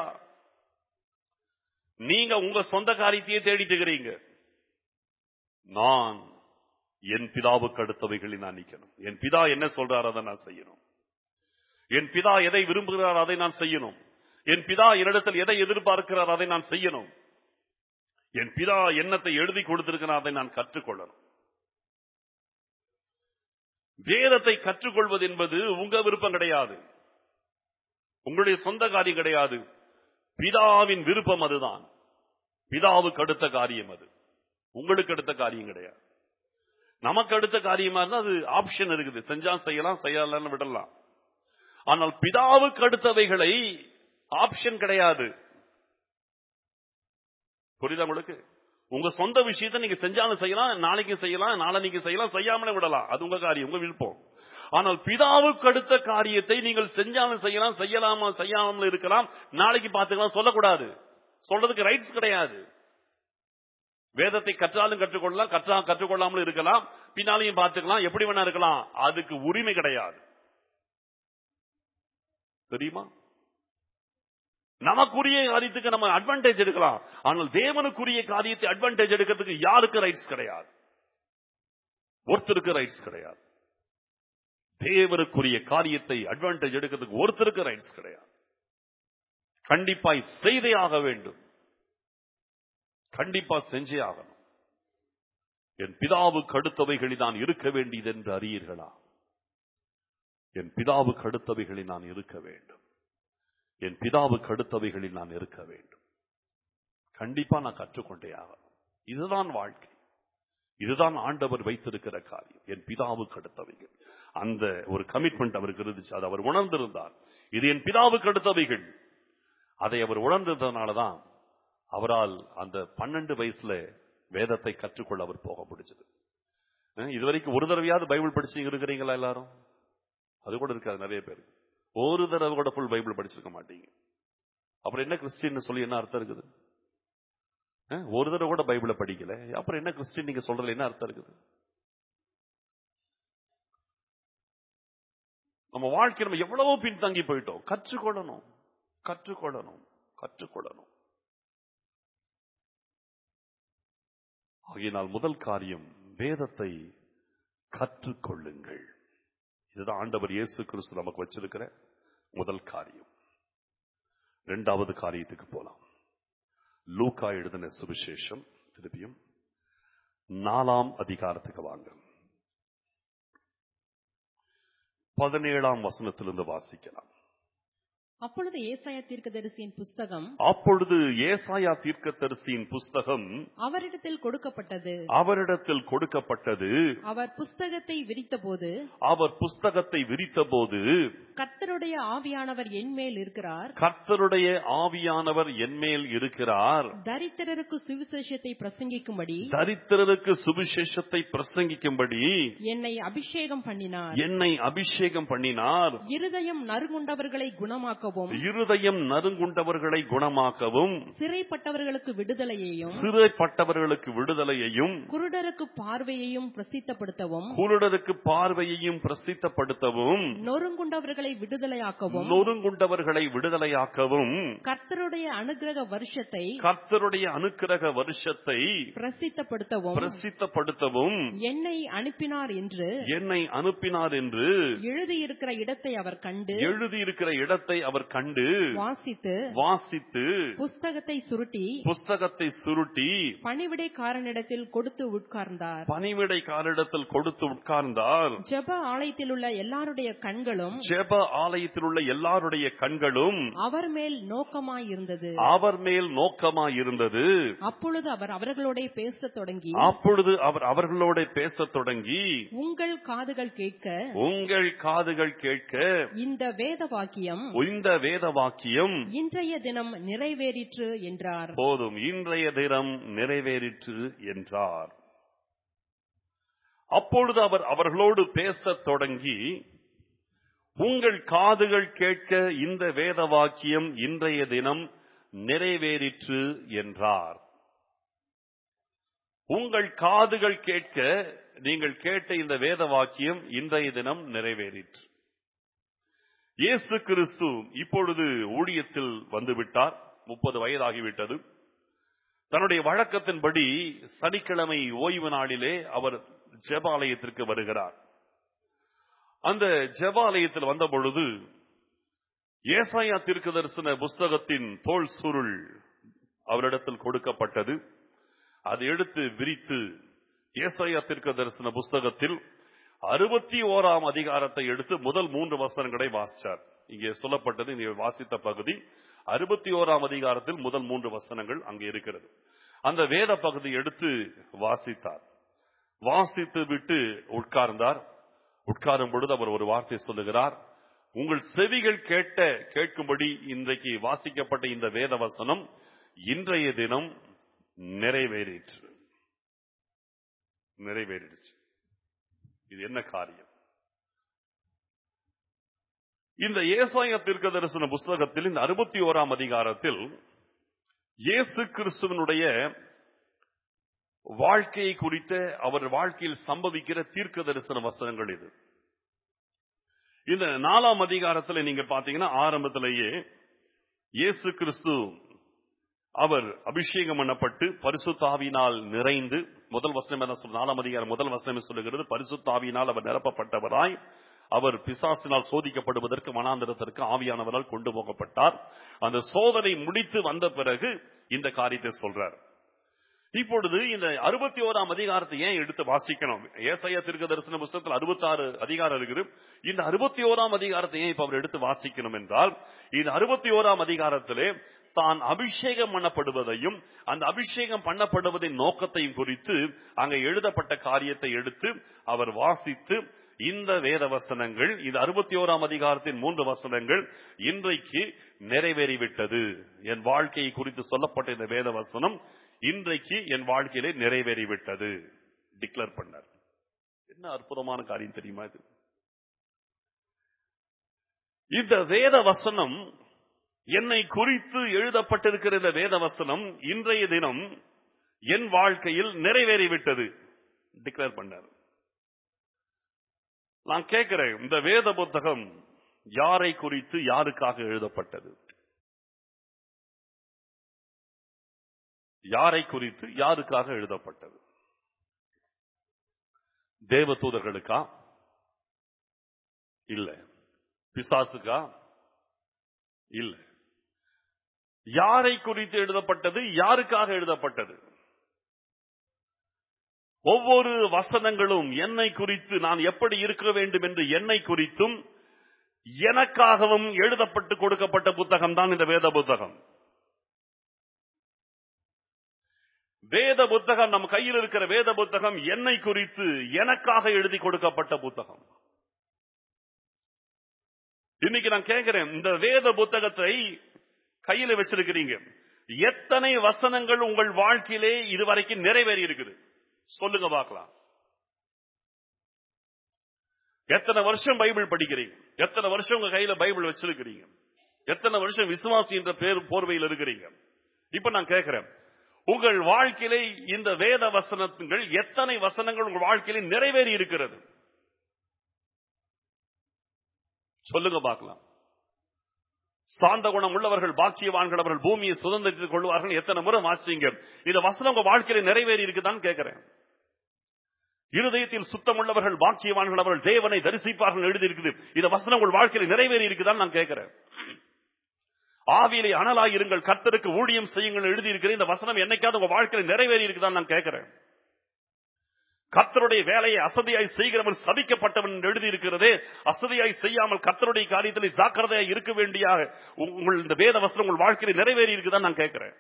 நீங்க உங்க சொந்த காரியத்தையே தேடிட்டு இருக்கிறீங்க நான் என் பிதாவுக்கு அடுத்தவைகளில் நான் நிக்கணும் என் பிதா என்ன சொல்றார் அதை நான் செய்யணும் என் பிதா எதை விரும்புகிறார் அதை நான் செய்யணும் என் பிதா என்னிடத்தில் எதை எதிர்பார்க்கிறார் அதை நான் செய்யணும் என் பிதா எண்ணத்தை எழுதி கொடுத்திருக்கிறார் அதை நான் கற்றுக்கொள்ளணும் வேதத்தை கற்றுக்கொள்வது என்பது உங்க விருப்பம் கிடையாது உங்களுடைய சொந்த காரியம் கிடையாது பிதாவின் விருப்பம் அதுதான் பிதாவுக்கு அடுத்த காரியம் அது உங்களுக்கு அடுத்த காரியம் கிடையாது நமக்கு அடுத்த காரியமா இருந்தா அது ஆப்ஷன் இருக்குது செஞ்சா செய்யலாம் செய்யலாம்னு விடலாம் ஆனால் பிதாவுக்கு அடுத்தவைகளை ஆப்ஷன் கிடையாது புரியுதா உங்களுக்கு உங்க சொந்த விஷயத்தை நீங்க செஞ்சாலும் செய்யலாம் நாளைக்கு செய்யலாம் நாளைக்கு செய்யலாம் செய்யாமலே விடலாம் அது உங்க காரியம் உங்க விருப்பம் ஆனால் பிதாவுக்கு அடுத்த காரியத்தை நீங்கள் செஞ்சாலும் செய்யலாம் செய்யலாம செய்யாமல் இருக்கலாம் நாளைக்கு பார்த்துக்கலாம் சொல்லக்கூடாது சொல்றதுக்கு ரைட்ஸ் கிடையாது வேதத்தை கற்றாலும் கற்றுக்கொள்ளலாம் கற்றா கற்றுக்கொள்ளாமலும் இருக்கலாம் பின்னாலையும் பார்த்துக்கலாம் எப்படி வேணா இருக்கலாம் அதுக்கு உரிமை கிடையாது தெரியுமா நமக்குரிய காரியத்துக்கு நம்ம அட்வான்டேஜ் எடுக்கலாம் ஆனால் தேவனுக்குரிய காரியத்தை அட்வான்டேஜ் எடுக்கிறதுக்கு யாருக்கு ரைட்ஸ் கிடையாது ஒருத்தருக்கு ரைட்ஸ் கிடையாது தேவனுக்குரிய காரியத்தை அட்வான்டேஜ் எடுக்கிறதுக்கு ஒருத்தருக்கு ரைட்ஸ் கிடையாது கண்டிப்பாய் செய்தே ஆக வேண்டும் கண்டிப்பா செஞ்சே ஆகணும் என் பிதாவுக்கு அடுத்தவைகளில் நான் இருக்க வேண்டியது என்று அறியீர்களா என் பிதாவுக்கு அடுத்தவைகளில் நான் இருக்க வேண்டும் என் பிதாவுக்கு அடுத்தவைகளில் நான் இருக்க வேண்டும் கண்டிப்பா நான் கற்றுக்கொண்டே ஆகணும் இதுதான் வாழ்க்கை இதுதான் ஆண்டவர் வைத்திருக்கிற காரியம் என் பிதாவுக்கு அடுத்தவைகள் அந்த ஒரு கமிட்மெண்ட் அவருக்கு இருந்துச்சு அதை அவர் உணர்ந்திருந்தார் இது என் பிதாவுக்கு அடுத்தவைகள் அதை அவர் உணர்ந்ததுனாலதான் அவரால் அந்த பன்னெண்டு வயசுல வேதத்தை கற்றுக்கொள்ள அவர் போக முடிச்சது அஹ் இதுவரைக்கும் ஒரு தடவையாவது பைபிள் படிச்சு இருக்கிறீங்களா எல்லாரும் அது கூட இருக்காது நிறைய பேர் ஒரு தடவை கூட ஃபுல் பைபிள் படிச்சிருக்க மாட்டீங்க அப்புறம் என்ன கிறிஸ்டின் சொல்லி என்ன அர்த்தம் இருக்குது அஹ் ஒரு தடவை கூட பைபிளை படிக்கல அப்புறம் என்ன கிறிஸ்டின் நீங்க சொல்றதுல என்ன அர்த்தம் இருக்குது நம்ம வாழ்க்கை நம்ம எவ்வளவோ பின்தங்கி போயிட்டோம் கற்றுக்கொள்ளணும் கற்றுக்கொள்ளணும் கற்றுக்கொள்ளணும் ஆகையினால் முதல் காரியம் வேதத்தை கற்றுக்கொள்ளுங்கள் இதுதான் ஆண்டவர் இயேசு கிறிஸ்து நமக்கு வச்சிருக்கிற முதல் காரியம் இரண்டாவது காரியத்துக்கு போலாம் லூக்கா எழுதின சுவிசேஷம் திருப்பியும் நாலாம் அதிகாரத்துக்கு வாங்க பதினேழாம் வசனத்திலிருந்து வாசிக்கலாம் அப்பொழுது ஏசாயா தீர்க்கதரிசியின் புஸ்தகம் அப்பொழுது ஏசாயா தீர்க்கதரிசியின் புஸ்தகம் அவரிடத்தில் கொடுக்கப்பட்டது அவரிடத்தில் கொடுக்கப்பட்டது அவர் புஸ்தகத்தை விரித்தபோது அவர் புஸ்தகத்தை விரித்தபோது கர்த்தருடைய ஆவியானவர் என்மேல் இருக்கிறார் கர்த்தருடைய ஆவியானவர் என்மேல் இருக்கிறார் தரித்திரருக்கு சுவிசேஷத்தை பிரசங்கிக்கும்படி தரித்திரருக்கு சுவிசேஷத்தை பிரசங்கிக்கும்படி என்னை அபிஷேகம் பண்ணினார் என்னை அபிஷேகம் பண்ணினார் இருதயம் நறுங்குண்டவர்களை குணமாக்கவும் இருதயம் நறுங்குண்டவர்களை குணமாக்கவும் சிறைப்பட்டவர்களுக்கு விடுதலையையும் சிறைப்பட்டவர்களுக்கு விடுதலையையும் குருடருக்கு பார்வையையும் பிரசித்தப்படுத்தவும் குருடருக்கு பார்வையையும் பிரசித்தப்படுத்தவும் நொறுங்குண்டவர்களை விடுதலையாக்கவும் நொறுங்குண்டவர்களை விடுதலையாக்கவும் கர்த்தருடைய அனுக்கிரக வருஷத்தை கர்த்தருடைய அனுக்கிரக வருஷத்தை பிரசித்தப்படுத்தவும் பிரசித்தப்படுத்தவும் என்னை அனுப்பினார் என்று என்னை அனுப்பினார் என்று எழுதியிருக்கிற இடத்தை அவர் கண்டு எழுதியிருக்கிற இடத்தை அவர் அவர் கண்டு வாசித்து வாசித்து புஸ்தகத்தை சுருட்டி புஸ்தகத்தை சுருட்டி பணிவிடைக்காரனிடத்தில் கொடுத்து உட்கார்ந்தார் பணிவிடைக்காரிடத்தில் கொடுத்து உட்கார்ந்தார் ஜெப ஆலயத்தில் உள்ள எல்லாருடைய கண்களும் ஜெப ஆலயத்தில் உள்ள எல்லாருடைய கண்களும் அவர் மேல் நோக்கமாயிருந்தது அவர் மேல் நோக்கமாயிருந்தது அப்பொழுது அவர் அவர்களோட பேசத் தொடங்கி அப்பொழுது அவர் அவர்களோட பேசத் தொடங்கி உங்கள் காதுகள் கேட்க உங்கள் காதுகள் கேட்க இந்த வேத வாக்கியம் இந்த வேத வாக்கியம் இன்றைய தினம் நிறைவேறிற்று என்றார் போதும் இன்றைய தினம் நிறைவேறிற்று என்றார் அப்பொழுது அவர் அவர்களோடு பேசத் தொடங்கி உங்கள் காதுகள் கேட்க இந்த வேத வாக்கியம் இன்றைய தினம் நிறைவேறிற்று என்றார் உங்கள் காதுகள் கேட்க நீங்கள் கேட்ட இந்த வேத வாக்கியம் இன்றைய தினம் நிறைவேறிற்று இயேசு கிறிஸ்து இப்பொழுது ஊழியத்தில் வந்துவிட்டார் முப்பது வயதாகிவிட்டது தன்னுடைய வழக்கத்தின்படி சனிக்கிழமை ஓய்வு நாளிலே அவர் ஜெபாலயத்திற்கு வருகிறார் அந்த ஜெபாலயத்தில் வந்த பொழுது ஏசாயா தீர்க்க தரிசன புஸ்தகத்தின் தோல் சுருள் அவரிடத்தில் கொடுக்கப்பட்டது அதை எடுத்து விரித்து ஏசாயா தீர்க்க தரிசன புஸ்தகத்தில் அறுபத்தி ஓராம் அதிகாரத்தை எடுத்து முதல் மூன்று வசனங்களை வாசிச்சார் இங்கே சொல்லப்பட்டது நீங்கள் வாசித்த பகுதி அறுபத்தி ஓராம் அதிகாரத்தில் முதல் மூன்று வசனங்கள் அங்கே இருக்கிறது அந்த வேத பகுதி எடுத்து வாசித்தார் வாசித்து விட்டு உட்கார்ந்தார் உட்காரும் பொழுது அவர் ஒரு வார்த்தை சொல்லுகிறார் உங்கள் செவிகள் கேட்ட கேட்கும்படி இன்றைக்கு வாசிக்கப்பட்ட இந்த வேத வசனம் இன்றைய தினம் நிறைவேறிற்று நிறைவேறிடுச்சு இது என்ன காரியம் இந்த ஏசாய தீர்க்க தரிசன புஸ்தகத்தில் இந்த அறுபத்தி ஓராம் அதிகாரத்தில் இயேசு கிறிஸ்துவனுடைய வாழ்க்கையை குறித்த அவர் வாழ்க்கையில் சம்பவிக்கிற தீர்க்க தரிசன வசனங்கள் இது இந்த நாலாம் அதிகாரத்தில் நீங்க பாத்தீங்கன்னா ஆரம்பத்திலேயே இயேசு கிறிஸ்து அவர் அபிஷேகம் பண்ணப்பட்டு பரிசுத்தாவினால் நிறைந்து முதல் வசனம் என்ன சொல்ற நாலாம் அதிகாரம் முதல் வசனம் சொல்லுகிறது பரிசுத்தாவினால் அவர் நிரப்பப்பட்டவராய் அவர் பிசாசினால் சோதிக்கப்படுவதற்கு மனாந்திரத்திற்கு ஆவியானவரால் கொண்டு போகப்பட்டார் அந்த சோதனை முடித்து வந்த பிறகு இந்த காரியத்தை சொல்றார் இப்பொழுது இந்த அறுபத்தி ஓராம் அதிகாரத்தை ஏன் எடுத்து வாசிக்கணும் ஏசையா தீர்க்க தரிசன புஸ்தகத்தில் அறுபத்தாறு அதிகாரம் இருக்குது இந்த அறுபத்தி ஓராம் அதிகாரத்தை ஏன் இப்ப அவர் எடுத்து வாசிக்கணும் என்றால் இந்த அறுபத்தி ஓராம் அதிகாரத்திலே தான் அபிஷேகம் பண்ணப்படுவதையும் அந்த அபிஷேகம் பண்ணப்படுவதின் நோக்கத்தையும் குறித்து அங்க எழுதப்பட்ட காரியத்தை எடுத்து அவர் வாசித்து இந்த வேத வசனங்கள் இந்த அறுபத்தி ஓராம் அதிகாரத்தின் மூன்று வசனங்கள் இன்றைக்கு நிறைவேறிவிட்டது என் வாழ்க்கையை குறித்து சொல்லப்பட்ட இந்த வேத வசனம் இன்றைக்கு என் வாழ்க்கையிலே நிறைவேறிவிட்டது டிக்ளேர் பண்ணார் என்ன அற்புதமான காரியம் தெரியுமா இது இந்த வேத வசனம் என்னை குறித்து எழுதப்பட்டிருக்கிற இந்த வேத வசனம் இன்றைய தினம் என் வாழ்க்கையில் நிறைவேறிவிட்டது டிக்ளேர் பண்ணார் நான் கேட்கிறேன் இந்த வேத புத்தகம் யாரை குறித்து யாருக்காக எழுதப்பட்டது யாரை குறித்து யாருக்காக எழுதப்பட்டது தேவதூதர்களுக்கா இல்ல பிசாசுக்கா இல்ல யாரை குறித்து எழுதப்பட்டது யாருக்காக எழுதப்பட்டது ஒவ்வொரு வசனங்களும் என்னை குறித்து நான் எப்படி இருக்க வேண்டும் என்று என்னை குறித்தும் எனக்காகவும் எழுதப்பட்டு கொடுக்கப்பட்ட புத்தகம் தான் இந்த வேத புத்தகம் வேத புத்தகம் நம் கையில் இருக்கிற வேத புத்தகம் என்னை குறித்து எனக்காக எழுதி கொடுக்கப்பட்ட புத்தகம் இன்னைக்கு நான் கேட்கிறேன் இந்த வேத புத்தகத்தை கையில வச்சிருக்கிறீங்க எத்தனை வசனங்கள் உங்கள் வாழ்க்கையிலே இதுவரைக்கும் நிறைவேறி இருக்குது சொல்லுங்க பார்க்கலாம் எத்தனை வருஷம் பைபிள் படிக்கிறீங்க எத்தனை வருஷம் உங்க கையில பைபிள் வச்சிருக்கிறீங்க எத்தனை வருஷம் விசுவாசி என்ற பேர் போர்வையில் இருக்கிறீங்க இப்ப நான் கேட்கிறேன் உங்கள் வாழ்க்கையிலே இந்த வேத வசனங்கள் எத்தனை வசனங்கள் உங்கள் வாழ்க்கையிலே நிறைவேறி இருக்கிறது சொல்லுங்க பார்க்கலாம் சாந்த குணம் உள்ளவர்கள் பாக்கியவான்கள் அவர்கள் பூமியை சுதந்திரித்துக் கொள்வார்கள் எத்தனை முறை வாசிங்க இந்த வசனம் உங்க வாழ்க்கையில நிறைவேறி இருக்குதான்னு கேட்கிறேன் இருதயத்தில் சுத்தம் உள்ளவர்கள் பாக்கியவான்கள் அவர்கள் தேவனை தரிசிப்பார்கள் எழுதி இருக்குது இந்த வசனம் உங்கள் வாழ்க்கையில நிறைவேறி இருக்குதான்னு நான் கேட்கிறேன் ஆவியிலே அனலாய் இருங்கள் கர்த்தருக்கு ஊழியம் செய்யுங்கள் எழுதியிருக்கிறேன் இந்த வசனம் என்னைக்காவது உங்க வாழ்க்கையில் நிறைவேறி இருக்குதான்னு நான் கேட்கிறேன் கர்த்தருடைய வேலையை அசதியாய் செய்கிறவன் சபிக்கப்பட்டவன் என்று எழுதியிருக்கிறதே அசதியாய் செய்யாமல் கர்த்தருடைய காரியத்தில் ஜாக்கிரதையாய் இருக்க வேண்டிய உங்கள் இந்த வேத வசனம் உங்கள் வாழ்க்கையில் நிறைவேறி இருக்குதான் நான் கேட்கிறேன்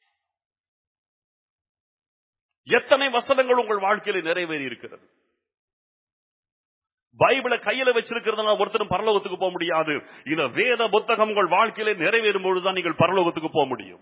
எத்தனை வசனங்கள் உங்கள் வாழ்க்கையில நிறைவேறி இருக்கிறது பைபிளை கையில வச்சிருக்கிறதுனால ஒருத்தரும் பரலோகத்துக்கு போக முடியாது இந்த வேத புத்தகம் உங்கள் வாழ்க்கையில நிறைவேறும் பொழுதுதான் நீங்கள் பரலோகத்துக்கு போக முடியும்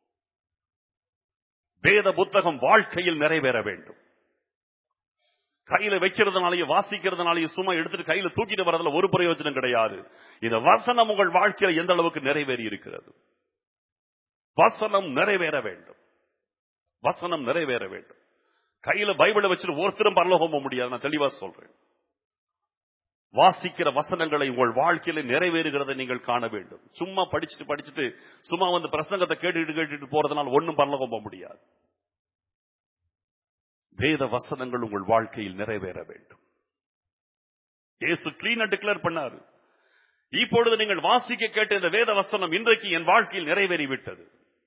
வேத புத்தகம் வாழ்க்கையில் நிறைவேற வேண்டும் கையில வைக்கிறதுனாலயும் வாசிக்கிறதுனாலயும் சும்மா எடுத்துட்டு கையில தூக்கிட்டு வரதுல ஒரு பிரயோஜனம் கிடையாது இந்த வசனம் உங்கள் வாழ்க்கையில எந்த அளவுக்கு நிறைவேறி இருக்கிறது வசனம் நிறைவேற வேண்டும் வசனம் நிறைவேற வேண்டும் கையில பைபிளை வச்சுட்டு ஒருத்தரும் பரலோகம் போக முடியாது நான் தெளிவா சொல்றேன் வாசிக்கிற வசனங்களை உங்கள் வாழ்க்கையில நிறைவேறுகிறதை நீங்கள் காண வேண்டும் சும்மா படிச்சுட்டு படிச்சுட்டு சும்மா வந்து பிரசங்கத்தை கேட்டுட்டு கேட்டுட்டு போறதுனால ஒன்னும் பரலோகம் போக முடியாது வேத வசனங்கள் உங்கள் வாழ்க்கையில் நிறைவேற வேண்டும் இயேசு கிளீனா டிக்ளேர் பண்ணாரு இப்பொழுது நீங்கள் வாசிக்க கேட்ட இந்த வேத வசனம் இன்றைக்கு என் வாழ்க்கையில் நிறைவேறிவிட்டது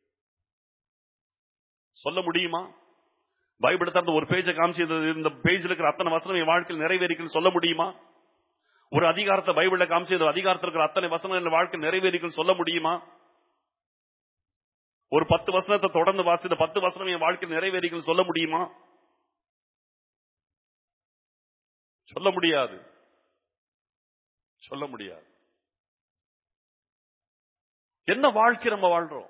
சொல்ல முடியுமா பைபிள் திறந்து ஒரு பேஜை காமிச்சு இந்த- இந்த பேஜில் இருக்கிற அத்தனை வசனம் என் வாழ்க்கையில் நிறைவேறிக்குன்னு சொல்ல முடியுமா ஒரு அதிகாரத்தை பைபிள்ல காமிச்சு இந்த அதிகாரத்தில் இருக்கிற அத்தனை வசனம் என் வாழ்க்கையில் நிறைவேறிக்குன்னு சொல்ல முடியுமா ஒரு பத்து வசனத்தை தொடர்ந்து வாசி இந்த பத்து வசனம் என் வாழ்க்கையில் நிறைவேறிக்குன்னு சொல்ல முடியுமா சொல்ல முடியாது சொல்ல முடியாது என்ன வாழ்க்கை நம்ம வாழ்றோம்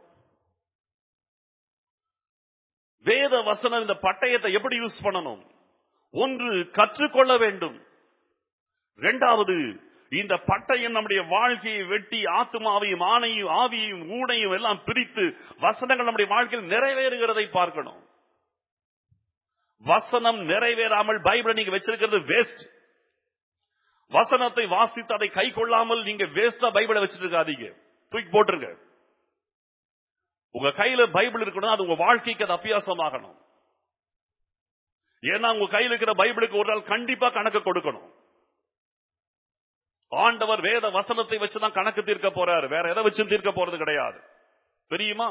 வேத வசனம் இந்த பட்டயத்தை எப்படி யூஸ் பண்ணணும் ஒன்று கற்றுக்கொள்ள வேண்டும் இரண்டாவது இந்த பட்டயம் நம்முடைய வாழ்க்கையை வெட்டி ஆத்மாவையும் ஆணையும் ஆவியையும் ஊனையும் எல்லாம் பிரித்து வசனங்கள் நம்முடைய வாழ்க்கையில் நிறைவேறுகிறதை பார்க்கணும் வசனம் நிறைவேறாமல் பைபிளை நீங்க வச்சிருக்கிறது வேஸ்ட் வசனத்தை வாசித்து அதை கை கொள்ளாமல் நீங்க வேஸ்டா பைபிளை வச்சிட்டு இருக்காதீங்க தூக்கி போட்டுருங்க உங்க கையில பைபிள் இருக்கணும் அது உங்க வாழ்க்கைக்கு அது அபியாசமாகணும் ஏன்னா உங்க கையில் இருக்கிற பைபிளுக்கு ஒரு நாள் கண்டிப்பா கணக்கு கொடுக்கணும் ஆண்டவர் வேத வசனத்தை வச்சுதான் கணக்கு தீர்க்க போறாரு வேற எதை வச்சு தீர்க்க போறது கிடையாது தெரியுமா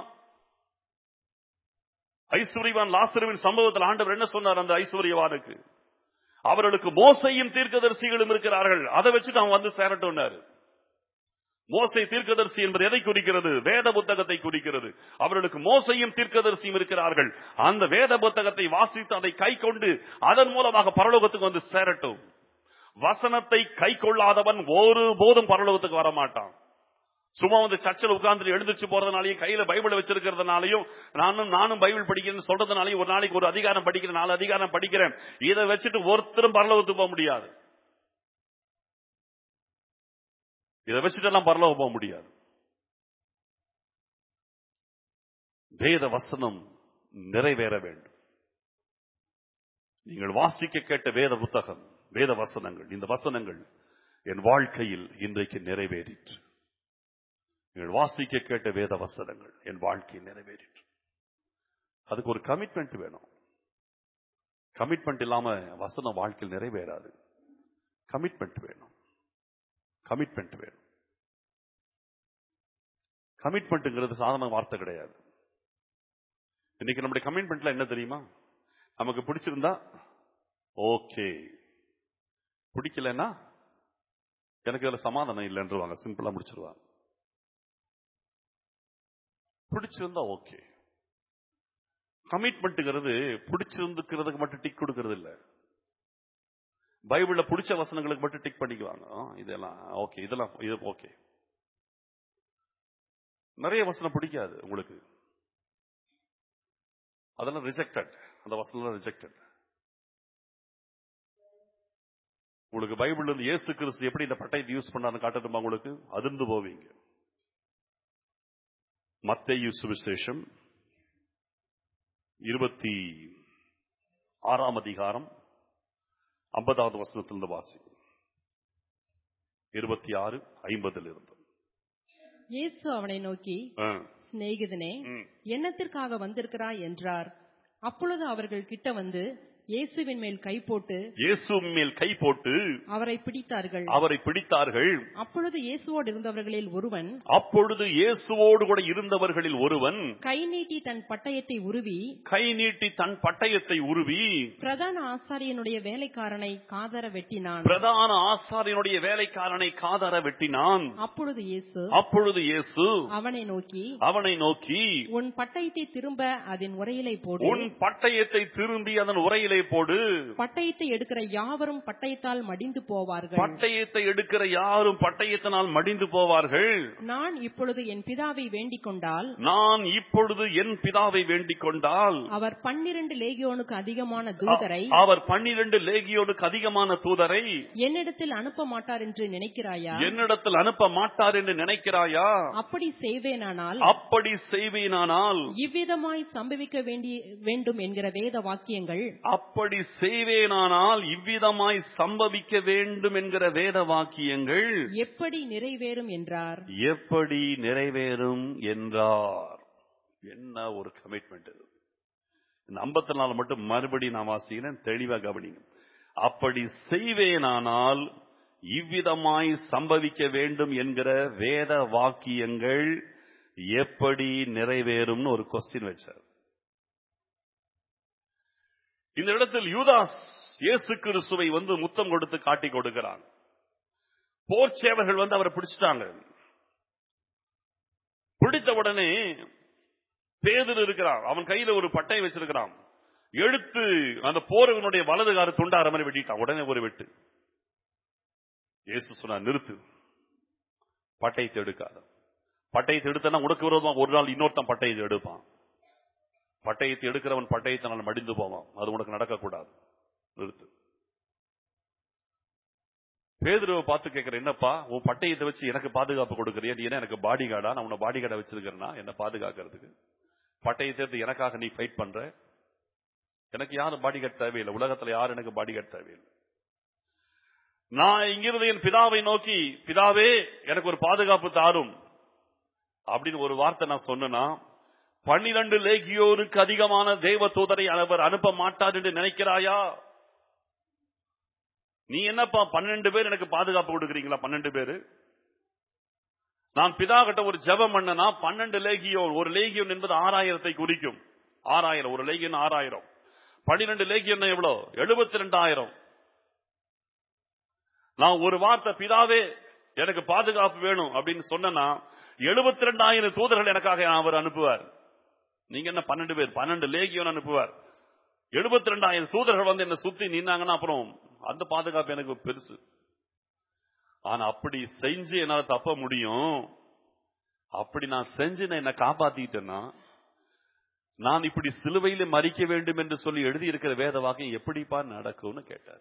ஐஸ்வர்யவான் லாசருவின் சம்பவத்தில் ஆண்டவர் என்ன சொன்னார் அந்த ஐஸ்வர்யவானுக்கு அவர்களுக்கு மோசையும் தீர்க்கதரிசிகளும் இருக்கிறார்கள் அதை வச்சுட்டு அவன் வந்து சேரட்டும்னாரு மோசை தீர்க்கதரிசி என்பது எதை குறிக்கிறது வேத புத்தகத்தை குறிக்கிறது அவர்களுக்கு மோசையும் தீர்க்கதரிசியும் இருக்கிறார்கள் அந்த வேத புத்தகத்தை வாசித்து அதை கை கொண்டு அதன் மூலமாக பரலோகத்துக்கு வந்து சேரட்டும் வசனத்தை கை கொள்ளாதவன் ஒரு போதும் பரலோகத்துக்கு வர மாட்டான் சும்மா வந்து சர்ச்சில் உட்கார்ந்து எழுந்திருச்சு போறதுனாலயும் கையில பைபிள் வச்சிருக்கிறதுனாலையும் நானும் நானும் பைபிள் படிக்கிறேன்னு சொல்றதுனாலையும் ஒரு நாளைக்கு ஒரு அதிகாரம் படிக்கிறேன் நாலு அதிகாரம் படிக்கிறேன் இதை வச்சுட்டு ஒருத்தரும் பரலோகத்துக்கு போக முடியாது இதை வச்சுட்டு எல்லாம் பரலோகம் போக முடியாது வேத வசனம் நிறைவேற வேண்டும் நீங்கள் வாசிக்க கேட்ட வேத புத்தகம் வேத வசனங்கள் இந்த வசனங்கள் என் வாழ்க்கையில் இன்றைக்கு நிறைவேறிற்று நீங்கள் வாசிக்க கேட்ட வேத வசனங்கள் என் வாழ்க்கையில் நிறைவேறிற்று அதுக்கு ஒரு கமிட்மெண்ட் வேணும் கமிட்மெண்ட் இல்லாம வசனம் வாழ்க்கையில் நிறைவேறாது கமிட்மெண்ட் வேணும் கமிட்மெண்ட் வேணும் கமிட்மெண்ட்ங்கிறது சாதாரண வார்த்தை கிடையாது இன்னைக்கு நம்முடைய கமிட்மெண்ட்ல என்ன தெரியுமா நமக்கு பிடிச்சிருந்தா ஓகே பிடிக்கலன்னா எனக்கு இதுல சமாதானம் இல்லைன்றவாங்க சிம்பிளா முடிச்சிருவாங்க பிடிச்சிருந்தா ஓகே கமிட்மெண்ட்ங்கிறது பிடிச்சிருந்துக்கிறதுக்கு மட்டும் டிக் கொடுக்கறது இல்ல பைபிள்ல பிடிச்ச வசனங்களுக்கு மட்டும் டிக் பண்ணிக்குவாங்க ஆ, இதெல்லாம் ஓகே இதெல்லாம் இது ஓகே நிறைய வசனம் பிடிக்காது உங்களுக்கு அதெல்லாம் ரிஜெக்டட் அந்த வசனம் ரிஜெக்டட் உங்களுக்கு பைபிள் இருந்து இயேசு கிறிஸ்து எப்படி இந்த பட்டயத்தை யூஸ் பண்ணான்னு காட்டட்டுமா உங்களுக்கு அதிர்ந்து போவீங்க மத்தேயு சுவிசேஷம் இருபத்தி ஆறாம் அதிகாரம் ஐம்பதாவது வசனத்திலிருந்து வாசி இருபத்தி ஆறு ஐம்பதில் இருந்து இயேசு அவனை நோக்கி ஆ, சிநேகிதனே ம், என்னத்திற்காக வந்திருக்கிறாய் என்றார் அப்பொழுது அவர்கள் கிட்ட வந்து இயேசுவின் மேல் கை போட்டு இயேசு மேல் கை போட்டு அவரை பிடித்தார்கள் அவரை பிடித்தார்கள் அப்பொழுது இயேசுவோடு இருந்தவர்களில் ஒருவன் அப்பொழுது இயேசுவோடு கூட இருந்தவர்களில் ஒருவன் கை நீட்டி தன் பட்டயத்தை உருவி கை நீட்டி தன் பட்டயத்தை உருவி பிரதான ஆசாரியனுடைய வேலைக்காரனை காதர வெட்டினான் பிரதான ஆசாரியனுடைய வேலைக்காரனை காதர வெட்டினான் அப்பொழுது இயேசு அப்பொழுது இயேசு அவனை நோக்கி அவனை நோக்கி உன் பட்டயத்தை திரும்ப அதன் உரையிலை போடு உன் பட்டயத்தை திரும்பி அதன் உரையிலே போடு பட்டயத்தை எடுக்கிற யாவரும் பட்டயத்தால் மடிந்து போவார்கள் பட்டயத்தை எடுக்கிற யாரும் பட்டயத்தினால் மடிந்து போவார்கள் நான் இப்பொழுது என் பிதாவை வேண்டிக் கொண்டால் நான் இப்பொழுது என் பிதாவை வேண்டிக் கொண்டால் அவர் பன்னிரண்டு லேகியோனுக்கு அதிகமான தூதரை அவர் பன்னிரண்டு லேகியோனுக்கு அதிகமான தூதரை என்னிடத்தில் அனுப்ப மாட்டார் என்று நினைக்கிறாயா என்னிடத்தில் அனுப்ப மாட்டார் என்று நினைக்கிறாயா அப்படி செய்வேனானால் அப்படி செய்வேனானால் இவ்விதமாய் சம்பவிக்க வேண்டி வேண்டும் என்கிற வேத வாக்கியங்கள் அப்படி செய்வேனானால் இவ்விதமாய் சம்பவிக்க வேண்டும் என்கிற வேத வாக்கியங்கள் எப்படி நிறைவேறும் என்றார் எப்படி நிறைவேறும் என்றார் என்ன ஒரு கமிட்மெண்ட் இது இந்த ஐம்பத்தி நாலு மட்டும் மறுபடி நான் வாசிக்கிறேன் தெளிவா கவனிங்க அப்படி செய்வேனானால் இவ்விதமாய் சம்பவிக்க வேண்டும் என்கிற வேத வாக்கியங்கள் எப்படி நிறைவேறும்னு ஒரு கொஸ்டின் வச்சார் இந்த இடத்தில் யூதாஸ் இயேசு கிறிஸ்துவை வந்து முத்தம் கொடுத்து காட்டி கொடுக்கிறான் போர் சேவர்கள் வந்து அவரை பிடிச்சிட்டாங்க பிடித்த உடனே பேதர் இருக்கிறான் அவன் கையில ஒரு பட்டை வச்சிருக்கிறான் எடுத்து அந்த போரவனுடைய வலதுகார துண்டார மாதிரி வெட்டிட்டான் உடனே ஒரு வெட்டு இயேசு சொன்னார் நிறுத்து பட்டயத்தை எடுக்காத பட்டயத்தை எடுத்தனா உனக்கு விரோதமா ஒரு நாள் இன்னொருத்தன் பட்டயத்தை எடுப்பான் பட்டயத்தை எடுக்கிறவன் பட்டயத்தினால் மடிந்து போவான் அது உனக்கு நடக்கக்கூடாது நிறுத்து பேதுருவை பார்த்து கேட்கிற என்னப்பா உன் பட்டயத்தை வச்சு எனக்கு பாதுகாப்பு கொடுக்கறியா நீ என்ன எனக்கு பாடி கார்டா நான் உன்னை பாடி கார்டா வச்சிருக்கிறேன்னா என்ன பாதுகாக்கிறதுக்கு பட்டயத்தை எடுத்து எனக்காக நீ ஃபைட் பண்ற எனக்கு யாரும் பாடி கார்டு தேவையில்லை உலகத்துல யாரும் எனக்கு பாடி கார்டு தேவையில்லை நான் இங்கிருந்து என் பிதாவை நோக்கி பிதாவே எனக்கு ஒரு பாதுகாப்பு தாரும் அப்படின்னு ஒரு வார்த்தை நான் சொன்னா பன்னிரண்டு லேகியோருக்கு அதிகமான தேவ தூதரை அவர் அனுப்ப மாட்டார் என்று நினைக்கிறாயா நீ என்னப்பா பன்னெண்டு பேர் எனக்கு பாதுகாப்பு கொடுக்குறீங்களா பன்னெண்டு பேரு நான் பிதா கிட்ட ஒரு ஜெபம் பண்ணனா பன்னெண்டு லேகியோன் ஒரு லேகியோன் என்பது ஆறாயிரத்தை குறிக்கும் ஆறாயிரம் ஒரு லேகியன் ஆறாயிரம் பன்னிரண்டு லேகியன் எவ்வளவு எழுபத்தி ரெண்டாயிரம் நான் ஒரு வார்த்தை பிதாவே எனக்கு பாதுகாப்பு வேணும் அப்படின்னு சொன்னா எழுபத்தி ரெண்டாயிரம் தூதர்கள் எனக்காக அவர் அனுப்புவார் நீங்க என்ன பன்னெண்டு பேர் பன்னெண்டு லேகியோன் அனுப்புவார் எழுபத்தி ரெண்டாயிரம் தூதர்கள் வந்து என்ன சுத்தி நின்னாங்கன்னா அப்புறம் அந்த பாதுகாப்பு எனக்கு பெருசு ஆனா அப்படி செஞ்சு என்னால தப்ப முடியும் அப்படி நான் செஞ்சு நான் என்ன காப்பாத்திட்டேன்னா நான் இப்படி சிலுவையில மறிக்க வேண்டும் என்று சொல்லி எழுதி இருக்கிற வேத வாக்கியம் எப்படிப்பா நடக்கும்னு கேட்டார்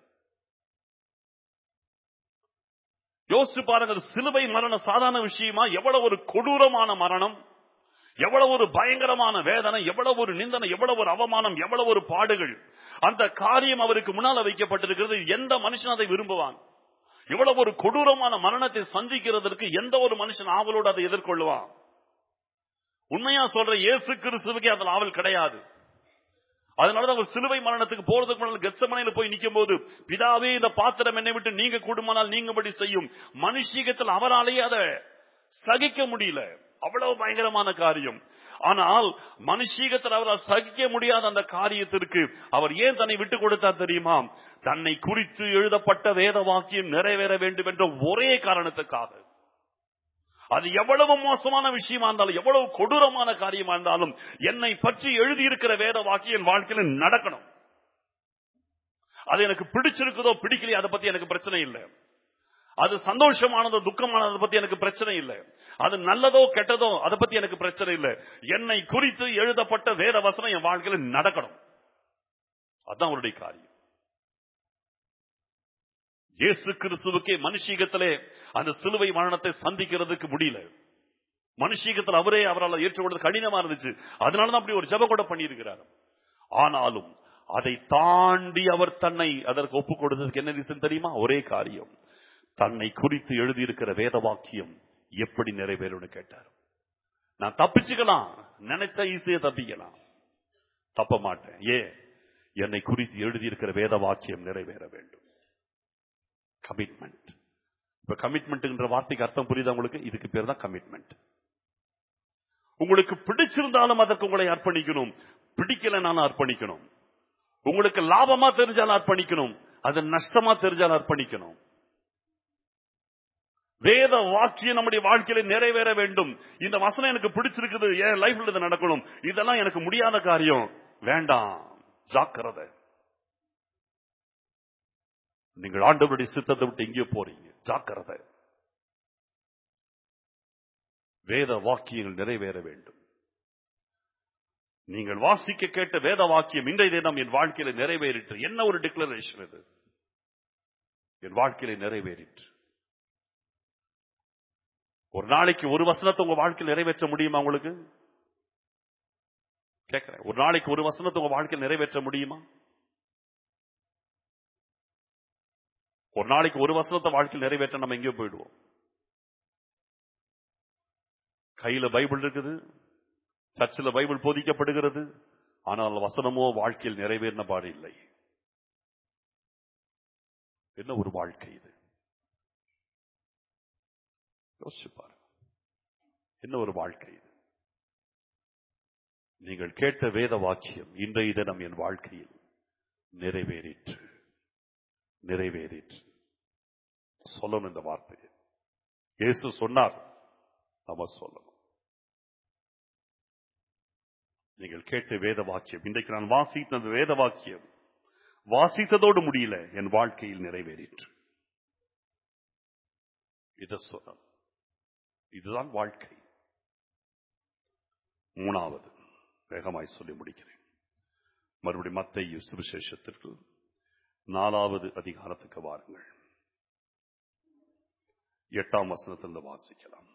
யோசிச்சு பாருங்க அது சிலுவை மரணம் சாதாரண விஷயமா எவ்வளவு ஒரு கொடூரமான மரணம் எவ்வளவு ஒரு பயங்கரமான வேதனை எவ்வளவு ஒரு நிந்தனை எவ்வளவு ஒரு அவமானம் எவ்வளவு ஒரு பாடுகள் அந்த காரியம் அவருக்கு முன்னால வைக்கப்பட்டிருக்கிறது எந்த மனுஷன் அதை விரும்புவான் இவ்வளவு ஒரு கொடூரமான மரணத்தை சந்திக்கிறதற்கு எந்த ஒரு மனுஷன் ஆவலோடு அதை எதிர்கொள்ளுவான் உண்மையா சொல்ற இயேசு கிறிஸ்துவுக்கே அதில் ஆவல் கிடையாது அதனாலதான் அவர் சிலுவை மரணத்துக்கு போறதுக்கு முன்னால் கெச்சமனையில போய் நிற்கும் போது பிதாவே இந்த பாத்திரம் என்னை விட்டு நீங்க கூடுமானால் நீங்கபடி செய்யும் மனுஷீகத்தில் அவராலேயே அதை சகிக்க முடியல அவ்வளவு பயங்கரமான காரியம் ஆனால் மனுஷீகத்தில் அவரால் சகிக்க முடியாத அந்த காரியத்திற்கு அவர் ஏன் தன்னை விட்டு கொடுத்தார் தெரியுமா தன்னை குறித்து எழுதப்பட்ட வேத வாக்கியம் நிறைவேற வேண்டும் என்ற ஒரே காரணத்துக்காக அது எவ்வளவு மோசமான விஷயமா இருந்தாலும் எவ்வளவு கொடூரமான காரியமா இருந்தாலும் என்னை பற்றி எழுதியிருக்கிற வேத வாக்கியம் என் வாழ்க்கையில் நடக்கணும் அது எனக்கு பிடிச்சிருக்குதோ பிடிக்கலையோ அதை பத்தி எனக்கு பிரச்சனை இல்லை அது சந்தோஷமானதோ துக்கமானதை பத்தி எனக்கு பிரச்சனை இல்லை அது நல்லதோ கெட்டதோ அதை பத்தி எனக்கு பிரச்சனை இல்லை என்னை குறித்து எழுதப்பட்ட வேத வசனம் என் வாழ்க்கையில நடக்கணும் அதுதான் அவருடைய காரியம் இயேசு கிறிஸ்துவுக்கே மனுஷீகத்திலே அந்த சிலுவை மரணத்தை சந்திக்கிறதுக்கு முடியல மனுஷீகத்தில் அவரே அவரால் ஏற்றுக்கொள்வது கடினமா இருந்துச்சு அதனாலதான் அப்படி ஒரு ஜப கூட பண்ணியிருக்கிறார் ஆனாலும் அதை தாண்டி அவர் தன்னை அதற்கு ஒப்புக் கொடுத்ததுக்கு என்ன ரீசன் தெரியுமா ஒரே காரியம் தன்னை குறித்து எழுதியிருக்கிற வேத வாக்கியம் எப்படி நிறைவேறும்னு கேட்டார் நான் தப்பிச்சுக்கலாம் நினைச்சா ஈஸியா தப்பிக்கலாம் தப்ப மாட்டேன் ஏ என்னை குறித்து எழுதியிருக்கிற வேத வாக்கியம் நிறைவேற வேண்டும் கமிட்மெண்ட் இப்ப கமிட்மெண்ட்ன்ற வார்த்தைக்கு அர்த்தம் புரியுதா உங்களுக்கு இதுக்கு பேர் தான் கமிட்மெண்ட் உங்களுக்கு பிடிச்சிருந்தாலும் அதற்கு உங்களை அர்ப்பணிக்கணும் பிடிக்கலனாலும் அர்ப்பணிக்கணும் உங்களுக்கு லாபமா தெரிஞ்சாலும் அர்ப்பணிக்கணும் அது நஷ்டமா தெரிஞ்சாலும் அர்ப்பணிக்கணும் வேத வாக்கியம் நம்முடைய வாழ்க்கையில நிறைவேற வேண்டும் இந்த வசனம் எனக்கு பிடிச்சிருக்குது என் லைஃப்ல இது நடக்கணும் இதெல்லாம் எனக்கு முடியாத காரியம் வேண்டாம் ஜாக்கிரதை நீங்கள் ஆண்டவருடைய சித்தத்தை விட்டு எங்கேயோ போறீங்க ஜாக்கிரதை வேத வாக்கியங்கள் நிறைவேற வேண்டும் நீங்கள் வாசிக்க கேட்ட வேத வாக்கியம் இன்றைய தினம் என் வாழ்க்கையில நிறைவேறிற்று என்ன ஒரு டிக்ளரேஷன் இது என் வாழ்க்கையில நிறைவேறிற்று ஒரு நாளைக்கு ஒரு வசனத்தை உங்க வாழ்க்கையில் நிறைவேற்ற முடியுமா உங்களுக்கு கேட்கிறேன் ஒரு நாளைக்கு ஒரு வசனத்தை உங்க வாழ்க்கையில் நிறைவேற்ற முடியுமா ஒரு நாளைக்கு ஒரு வசனத்தை வாழ்க்கையில் நிறைவேற்ற நம்ம எங்கேயோ போயிடுவோம் கையில பைபிள் இருக்குது சர்ச்சில் பைபிள் போதிக்கப்படுகிறது ஆனால் வசனமோ வாழ்க்கையில் நிறைவேறின பாடு இல்லை என்ன ஒரு வாழ்க்கை இது யோசிச்சு பாருங்க என்ன ஒரு வாழ்க்கை இது நீங்கள் கேட்ட வேத வாக்கியம் இன்றைய தினம் என் வாழ்க்கையில் நிறைவேறிற்று நிறைவேறிற்று சொல்லணும் இந்த வார்த்தையை இயேசு சொன்னார் நம்ம சொல்லணும் நீங்கள் கேட்ட வேத வாக்கியம் இன்றைக்கு நான் வாசித்த அந்த வேத வாக்கியம் வாசித்ததோடு முடியல என் வாழ்க்கையில் நிறைவேறிற்று இதை சொன்ன இதுதான் வாழ்க்கை மூணாவது வேகமாய் சொல்லி முடிக்கிறேன் மறுபடியும் மத்திய சுவிசேஷத்திற்கு நாலாவது அதிகாரத்துக்கு வாருங்கள் எட்டாம் வசனத்திலிருந்து வாசிக்கலாம்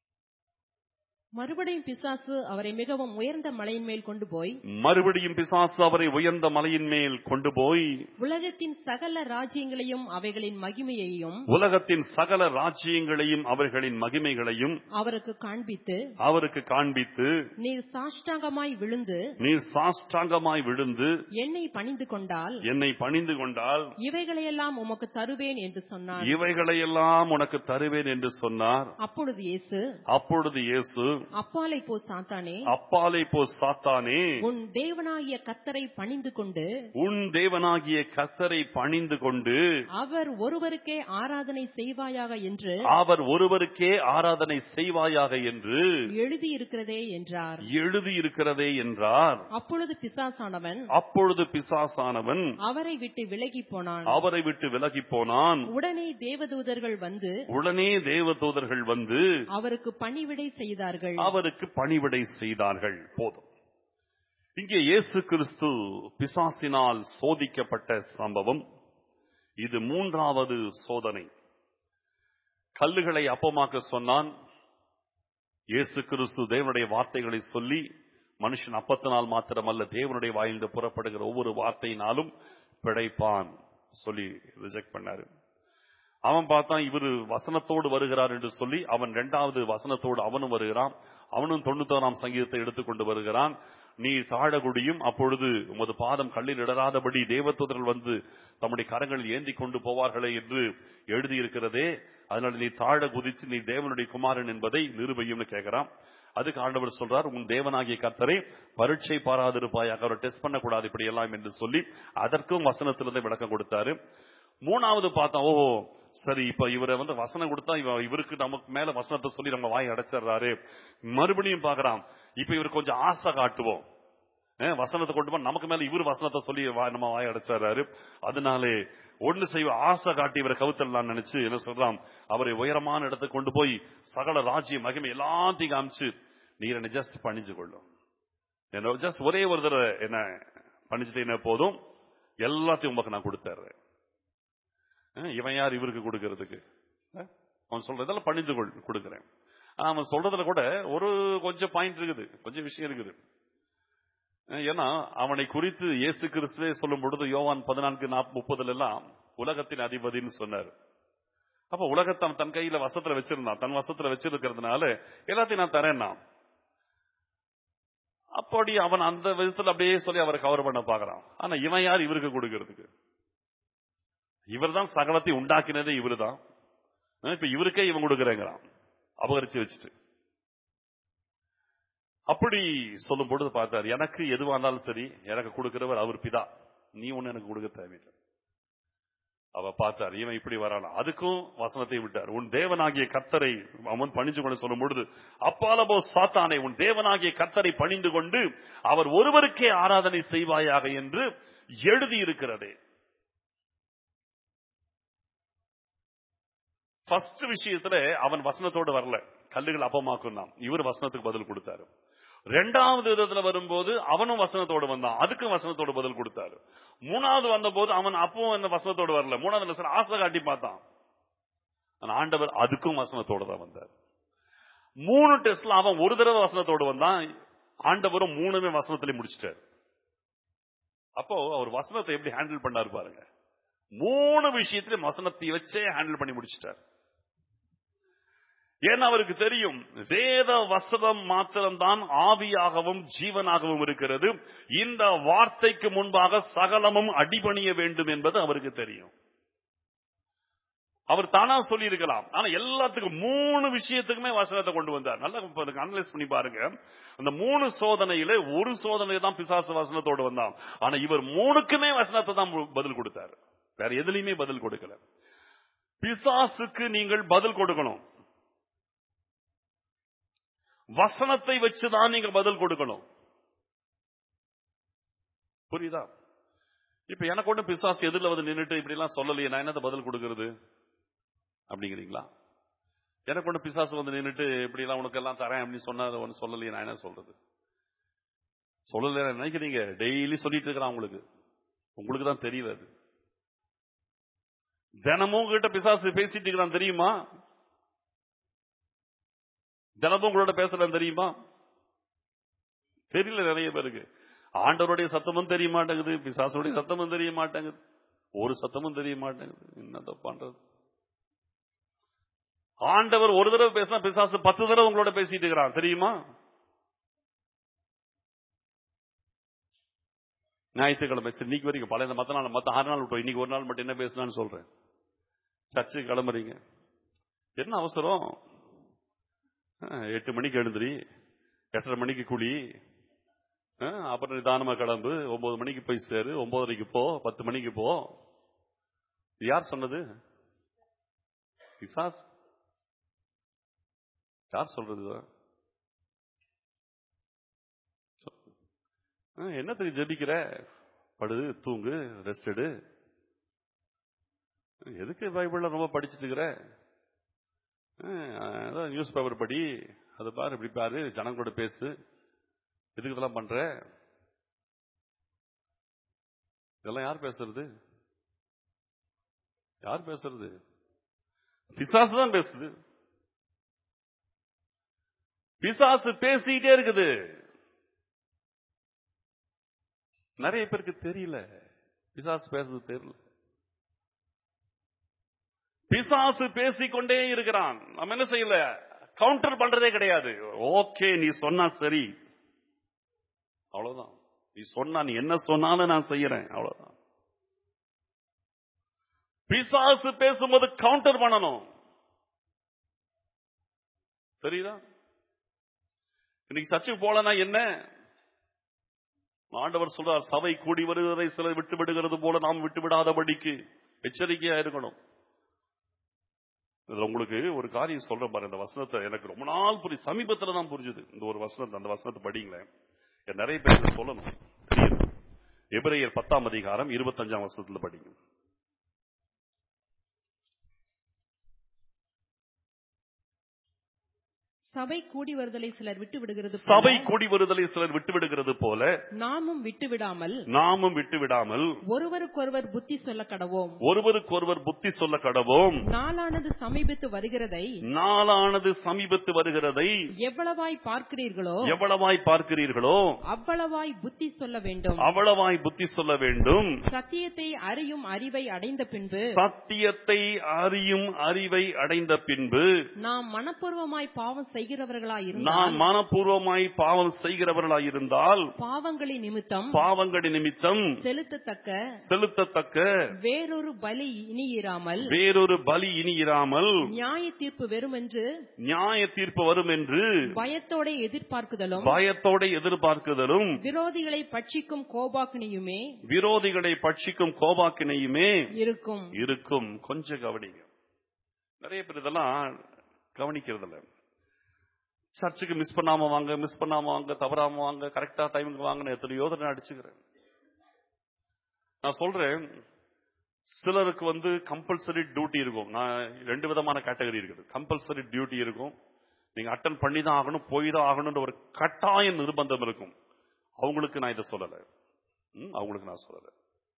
மறுபடியும் பிசாசு அவரை மிகவும் உயர்ந்த மலையின் மேல் கொண்டு போய் மறுபடியும் பிசாசு அவரை உயர்ந்த மலையின் மேல் கொண்டு போய் உலகத்தின் சகல ராஜ்யங்களையும் அவைகளின் மகிமையையும் உலகத்தின் சகல ராஜ்யங்களையும் அவர்களின் மகிமைகளையும் அவருக்கு காண்பித்து அவருக்கு காண்பித்து நீர் சாஷ்டாங்கமாய் விழுந்து நீர் சாஷ்டாங்கமாய் விழுந்து என்னை பணிந்து கொண்டால் என்னை பணிந்து கொண்டால் இவைகளையெல்லாம் உமக்கு தருவேன் என்று சொன்னார் இவைகளையெல்லாம் உனக்கு தருவேன் என்று சொன்னார் அப்பொழுது இயேசு அப்பொழுது இயேசு அப்பாலை போ சாத்தானே அப்பாலை போ சாத்தானே உன் தேவனாகிய கத்தரை பணிந்து கொண்டு உன் தேவனாகிய கர்த்தரை பணிந்து கொண்டு அவர் ஒருவருக்கே ஆராதனை செய்வாயாக என்று அவர் ஒருவருக்கே ஆராதனை செய்வாயாக என்று எழுதியிருக்கிறதே என்றார் எழுதியிருக்கிறதே என்றார் அப்பொழுது பிசாசானவன் அப்பொழுது பிசாசானவன் அவரை விட்டு விலகி போனான் அவரை விட்டு விலகி போனான் உடனே தேவதூதர்கள் வந்து உடனே தேவதூதர்கள் வந்து அவருக்கு பணிவிடை செய்தார்கள் அவருக்கு பணிவிடை செய்தார்கள் போதும் இங்கே இயேசு கிறிஸ்து பிசாசினால் சோதிக்கப்பட்ட சம்பவம் இது மூன்றாவது சோதனை கல்லுகளை அப்பமாக்க சொன்னான் இயேசு கிறிஸ்து தேவனுடைய வார்த்தைகளை சொல்லி மனுஷன் அப்பத்தினால் மாத்திரமல்ல தேவனுடைய வாயிலிருந்து புறப்படுகிற ஒவ்வொரு வார்த்தையினாலும் பிழைப்பான் சொல்லி ரிஜெக்ட் பண்ணாரு அவன் பார்த்தான் இவர் வசனத்தோடு வருகிறார் என்று சொல்லி அவன் இரண்டாவது வசனத்தோடு அவனும் வருகிறான் அவனும் தொண்ணூத்தோராம் சங்கீதத்தை எடுத்துக்கொண்டு வருகிறான் நீ தாழகுடியும் அப்பொழுது உமது பாதம் கல்லில் இடராதபடி தேவதூதர்கள் வந்து தம்முடைய கரங்களில் ஏந்தி கொண்டு போவார்களே என்று எழுதியிருக்கிறதே அதனால நீ தாழ குதிச்சு நீ தேவனுடைய குமாரன் என்பதை நிரூபையும்னு கேட்கிறான் அதுக்கு ஆண்டவர் சொல்றார் உன் தேவனாகிய கர்த்தரை பரீட்சை பாராதிருப்பாயாக அவரை டெஸ்ட் பண்ணக்கூடாது இப்படி எல்லாம் என்று சொல்லி அதற்கும் வசனத்திலிருந்து விளக்கம் கொடுத்தாரு மூணாவது பார்த்தா ஓ சரி இப்ப இவரை வந்து வசனம் கொடுத்தா இவ இவருக்கு நமக்கு மேல வசனத்தை சொல்லி நம்ம வாய் அடைச்சிடுறாரு மறுபடியும் பாக்குறான் இப்ப இவர் கொஞ்சம் ஆசை காட்டுவோம் அஹ், வசனத்தை கொண்டு போய் நமக்கு மேல இவர் வசனத்தை சொல்லி வா- நம்ம வாய் அடைச்சிடுறாரு அதனாலே ஒண்ணு செய்வ ஆசை காட்டி இவரை கவுத்தரலாம்னு நினைச்சு என்ன சொல்றான் அவரை உயரமான இடத்துக்கு கொண்டு போய் சகல ராஜ்ய மகிமை எல்லாத்தையும் காமிச்சு நீர் என்னை ஜஸ்ட் பணிஞ்சு கொள்ளும் என்ன ஜஸ்ட் ஒரே ஒரு தடவை என்ன பணிச்சுட்டீங்கன்னா போதும் எல்லாத்தையும் உமக்கு நான் கொடுத்துட்றேன் அஹ், இவன் யார் இவருக்கு கொடுக்கறதுக்கு அஹ், அவன் சொல்றதெல்லாம் பணிந்து கொள் கொடுக்கிறேன் ஆனா, அவன் சொல்றதுல கூட ஒரு கொஞ்சம் பாயிண்ட் இருக்குது கொஞ்சம் விஷயம் இருக்குது அஹ், ஏன்னா அவனை குறித்து இயேசு கிறிஸ்துவே சொல்லும் பொழுது யோவான் பதினான்கு முப்பதுல எல்லாம் உலகத்தின் அதிபதின்னு சொன்னார் அப்ப உலகத்தை அவன் தன் கையில வசத்துல வச்சிருந்தான் தன் வசத்துல வச்சிருக்கிறதுனால எல்லாத்தையும் நான் தரேன்னா அப்படி அவன் அந்த விதத்துல அப்படியே சொல்லி அவரை கவர் பண்ண பாக்குறான் ஆனா இவன் யார் இவருக்கு கொடுக்கிறதுக்கு இவர்தான் சகலத்தை உண்டாக்கினதே இவருதான் இப்ப இவருக்கே இவன் கொடுக்கறேங்கிறான் அபகரிச்சு வச்சுட்டு அப்படி சொல்லும் பொழுது பார்த்தார் எனக்கு எதுவா இருந்தாலும் சரி எனக்கு கொடுக்கிறவர் அவர் பிதா நீ ஒண்ணு எனக்கு கொடுக்க தேவையில்லை அவ பார்த்தார் இவன் இப்படி வரானா அதுக்கும் வசனத்தை விட்டார் உன் தேவனாகிய கத்தரை அவன் பணிஞ்சு கொண்டு சொல்லும் பொழுது அப்பாலபோ சாத்தானே உன் தேவனாகிய கத்தரை பணிந்து கொண்டு அவர் ஒருவருக்கே ஆராதனை செய்வாயாக என்று எழுதியிருக்கிறதே ஃபர்ஸ்ட் விஷயத்துல அவன் வசனத்தோடு வரல கல்லுகள் அப்பமாக்கும் தான் இவர் வசனத்துக்கு பதில் கொடுத்தாரு ரெண்டாவது விதத்துல வரும்போது அவனும் வசனத்தோடு வந்தான் அதுக்கும் வசனத்தோடு பதில் கொடுத்தாரு மூணாவது வந்தபோது அவன் அப்பவும் என்ன வசனத்தோடு வரல மூணாவது லட்சம் ஆசை காட்டி பார்த்தான் ஆனா ஆண்டவர் அதுக்கும் வசனத்தோடு தான் வந்தார் மூணு டெஸ்ட்ல அவன் ஒரு தடவை வசனத்தோடு வந்தான் ஆண்டவரும் மூணுமே வசனத்திலே முடிச்சிட்டாரு அப்போ அவர் வசனத்தை எப்படி ஹேண்டில் பண்ணாரு பாருங்க மூணு விஷயத்திலும் வசனத்தை வச்சே ஹேண்டில் பண்ணி முடிச்சிட்டார் ஏன்னா அவருக்கு தெரியும் வேத வசனம் மாத்திரம்தான் ஆவியாகவும் ஜீவனாகவும் இருக்கிறது இந்த வார்த்தைக்கு முன்பாக சகலமும் அடிபணிய வேண்டும் என்பது அவருக்கு தெரியும் அவர் தானா சொல்லி இருக்கலாம் ஆனா எல்லாத்துக்கும் மூணு விஷயத்துக்குமே வசனத்தை கொண்டு வந்தார் நல்லா அனலைஸ் பண்ணி பாருங்க அந்த மூணு சோதனையில ஒரு சோதனை தான் பிசாசு வசனத்தோடு வந்தான் ஆனா இவர் மூணுக்குமே வசனத்தை தான் பதில் கொடுத்தார் வேற எதுலையுமே பதில் கொடுக்கல பிசாசுக்கு நீங்கள் பதில் கொடுக்கணும் வசனத்தை வச்சுதான் நீங்க பதில் கொடுக்கணும் புரியுதா இப்ப எனக்கு ஒண்ணு பிசாசு எதிரில் வந்து நின்றுட்டு இப்படி எல்லாம் சொல்லலையே நான் என்னத்த பதில் கொடுக்கறது அப்படிங்கிறீங்களா எனக்கு ஒண்ணு பிசாசு வந்து நின்றுட்டு இப்படி எல்லாம் உனக்கு எல்லாம் தரேன் அப்படின்னு சொன்னா ஒன்னு சொல்லலையே நான் என்ன சொல்றது சொல்லல நினைக்கிறீங்க டெய்லி சொல்லிட்டு இருக்கிறான் உங்களுக்கு உங்களுக்கு தான் தெரியல அது தினமும் கிட்ட பிசாசு பேசிட்டு இருக்கிறான் தெரியுமா தினமும் உங்களோட பேசுறேன் தெரியுமா தெரியல நிறைய பேருக்கு ஆண்டவருடைய சத்தமும் தெரிய மாட்டேங்குது பிசாசுடைய சத்தமும் தெரிய மாட்டேங்குது ஒரு சத்தமும் தெரிய மாட்டேங்குது என்னத்த பண்றது ஆண்டவர் ஒரு தடவை பேசினா பிசாசு பத்து தடவை உங்களோட பேசிட்டு இருக்கிறான் தெரியுமா ஞாயிற்றுக்கிழமை சரி இன்னைக்கு வரைக்கும் பழைய மத்த நாள் மத்த ஆறு நாள் விட்டோம் இன்னைக்கு ஒரு நாள் மட்டும் என்ன பேசினான்னு சொல்றேன் சர்ச்சுக்கு கிளம்புறீங்க என்ன அவசரம் எட்டு மணிக்கு எழுந்துரி எட்டரை மணிக்கு குழி அப்புறம் நிதானமா கிளம்பு ஒன்பது மணிக்கு போய் சேரு ஒன்பதரைக்கு போ பத்து மணிக்கு போ யார் சொன்னது பிசாஸ் யார் சொல்றது என்னத்துக்கு ஜெபிக்கிற படு தூங்கு ரெஸ்ட் எடு எதுக்கு பைபிள்ல ரொம்ப படிச்சுட்டு இருக்கிற நியூஸ் பேப்பர் படி அதை பாரு இப்படி பாரு ஜனங்களோட பேசு எதுக்கு இதெல்லாம் பண்ற இதெல்லாம் யார் பேசுறது யார் பேசுறது பிசாசு தான் பேசுது பிசாசு பேசிக்கிட்டே இருக்குது நிறைய பேருக்கு தெரியல பிசாசு பேசுறது தெரியல பிசாசு பேசிக்கொண்டே இருக்கிறான் நம்ம என்ன செய்யல கவுண்டர் பண்றதே கிடையாது ஓகே நீ சொன்னா சரி அவ்வளவுதான் நீ சொன்னா நீ என்ன சொன்னாலும் நான் செய்யறேன் அவ்வளவுதான் பிசாசு பேசும்போது கவுண்டர் பண்ணணும் சரிதா இன்னைக்கு சர்ச்சுக்கு போலனா என்ன ஆண்டவர் சொல்றார் சபை கூடி வருவதை சிலர் விட்டு விடுகிறது போல நாம் விட்டு விடாதபடிக்கு எச்சரிக்கையா இருக்கணும் இதுல உங்களுக்கு ஒரு காரியம் சொல்றேன் பாரு இந்த வசனத்தை எனக்கு ரொம்ப நாள் புரி சமீபத்துல தான் புரிஞ்சுது இந்த ஒரு வசனத்தை அந்த வசனத்தை படிங்களேன் நிறைய பேர் சொல்லணும் தெரியும் எபிரேயர் பத்தாம் அதிகாரம் இருபத்தஞ்சாம் வசனத்துல படிங்க சபை கூடி வருதலை சிலர் விட்டு விடுகிறது போல, சபை கூடி வருதலை சிலர் விட்டு விடுகிறது போல நாமும் விட்டு விடாமல் நாமும் விட்டு விடாமல் ஒருவருக்கொருவர் புத்தி சொல்ல கடவோம் ஒருவருக்கொருவர் புத்தி சொல்ல கடவோம் நாளானது சமீபித்து வருகிறதை நாளானது சமீபத்து வருகிறதை எவ்வளவாய் பார்க்கிறீர்களோ எவ்வளவாய் பார்க்கிறீர்களோ அவ்வளவாய் புத்தி சொல்ல வேண்டும் அவ்வளவாய் புத்தி சொல்ல வேண்டும் சத்தியத்தை அறியும் அறிவை அடைந்த பின்பு சத்தியத்தை அறியும் அறிவை அடைந்த பின்பு நாம் மனப்பூர்வமாய் பாவம் செய்கிறவர்களாய் நாம் இருந்தால் மனப்பூர்வமாய் பாவம் செய்கிறவர்களாய் இருந்தால் பாவங்களின் நிமித்தம் பாவங்களின் நிமித்தம் செலுத்தத்தக்க செலுத்தத்தக்க வேறொரு பலி இனி இராமல் வேறொரு பலி இனி இராமல் நியாய தீர்ப்பு வெறுமென்று நியாய தீர்ப்பு வரும் என்று பயத்தோட எதிர்பார்க்குதலும் பயத்தோட எதிர்பார்க்குதலும் விரோதிகளை பட்சிக்கும் கோபாக்கினியுமே விரோதிகளை பட்சிக்கும் கோபாக்கினையுமே இருக்கும் இருக்கும் கொஞ்சம் கவனிங்க நிறைய பேர் இதெல்லாம் கவனிக்கிறது இல்ல சர்ச்சுக்கு மிஸ் பண்ணாம வாங்க மிஸ் பண்ணாம வாங்க தவறாம வாங்க கரெக்டா டைமுக்கு வாங்க எத்தனையோ தடவை அடிச்சுக்கிறேன் நான் சொல்றேன் சிலருக்கு வந்து கம்பல்சரி டியூட்டி இருக்கும் நான் ரெண்டு விதமான கேட்டகரி இருக்குது கம்பல்சரி டியூட்டி இருக்கும் நீங்க அட்டன் பண்ணி தான் ஆகணும் போய் தான் ஆகணும்ன்ற ஒரு கட்டாய நிர்பந்தம் இருக்கும் அவங்களுக்கு நான் இதை சொல்லல ம், அவங்களுக்கு நான் சொல்லல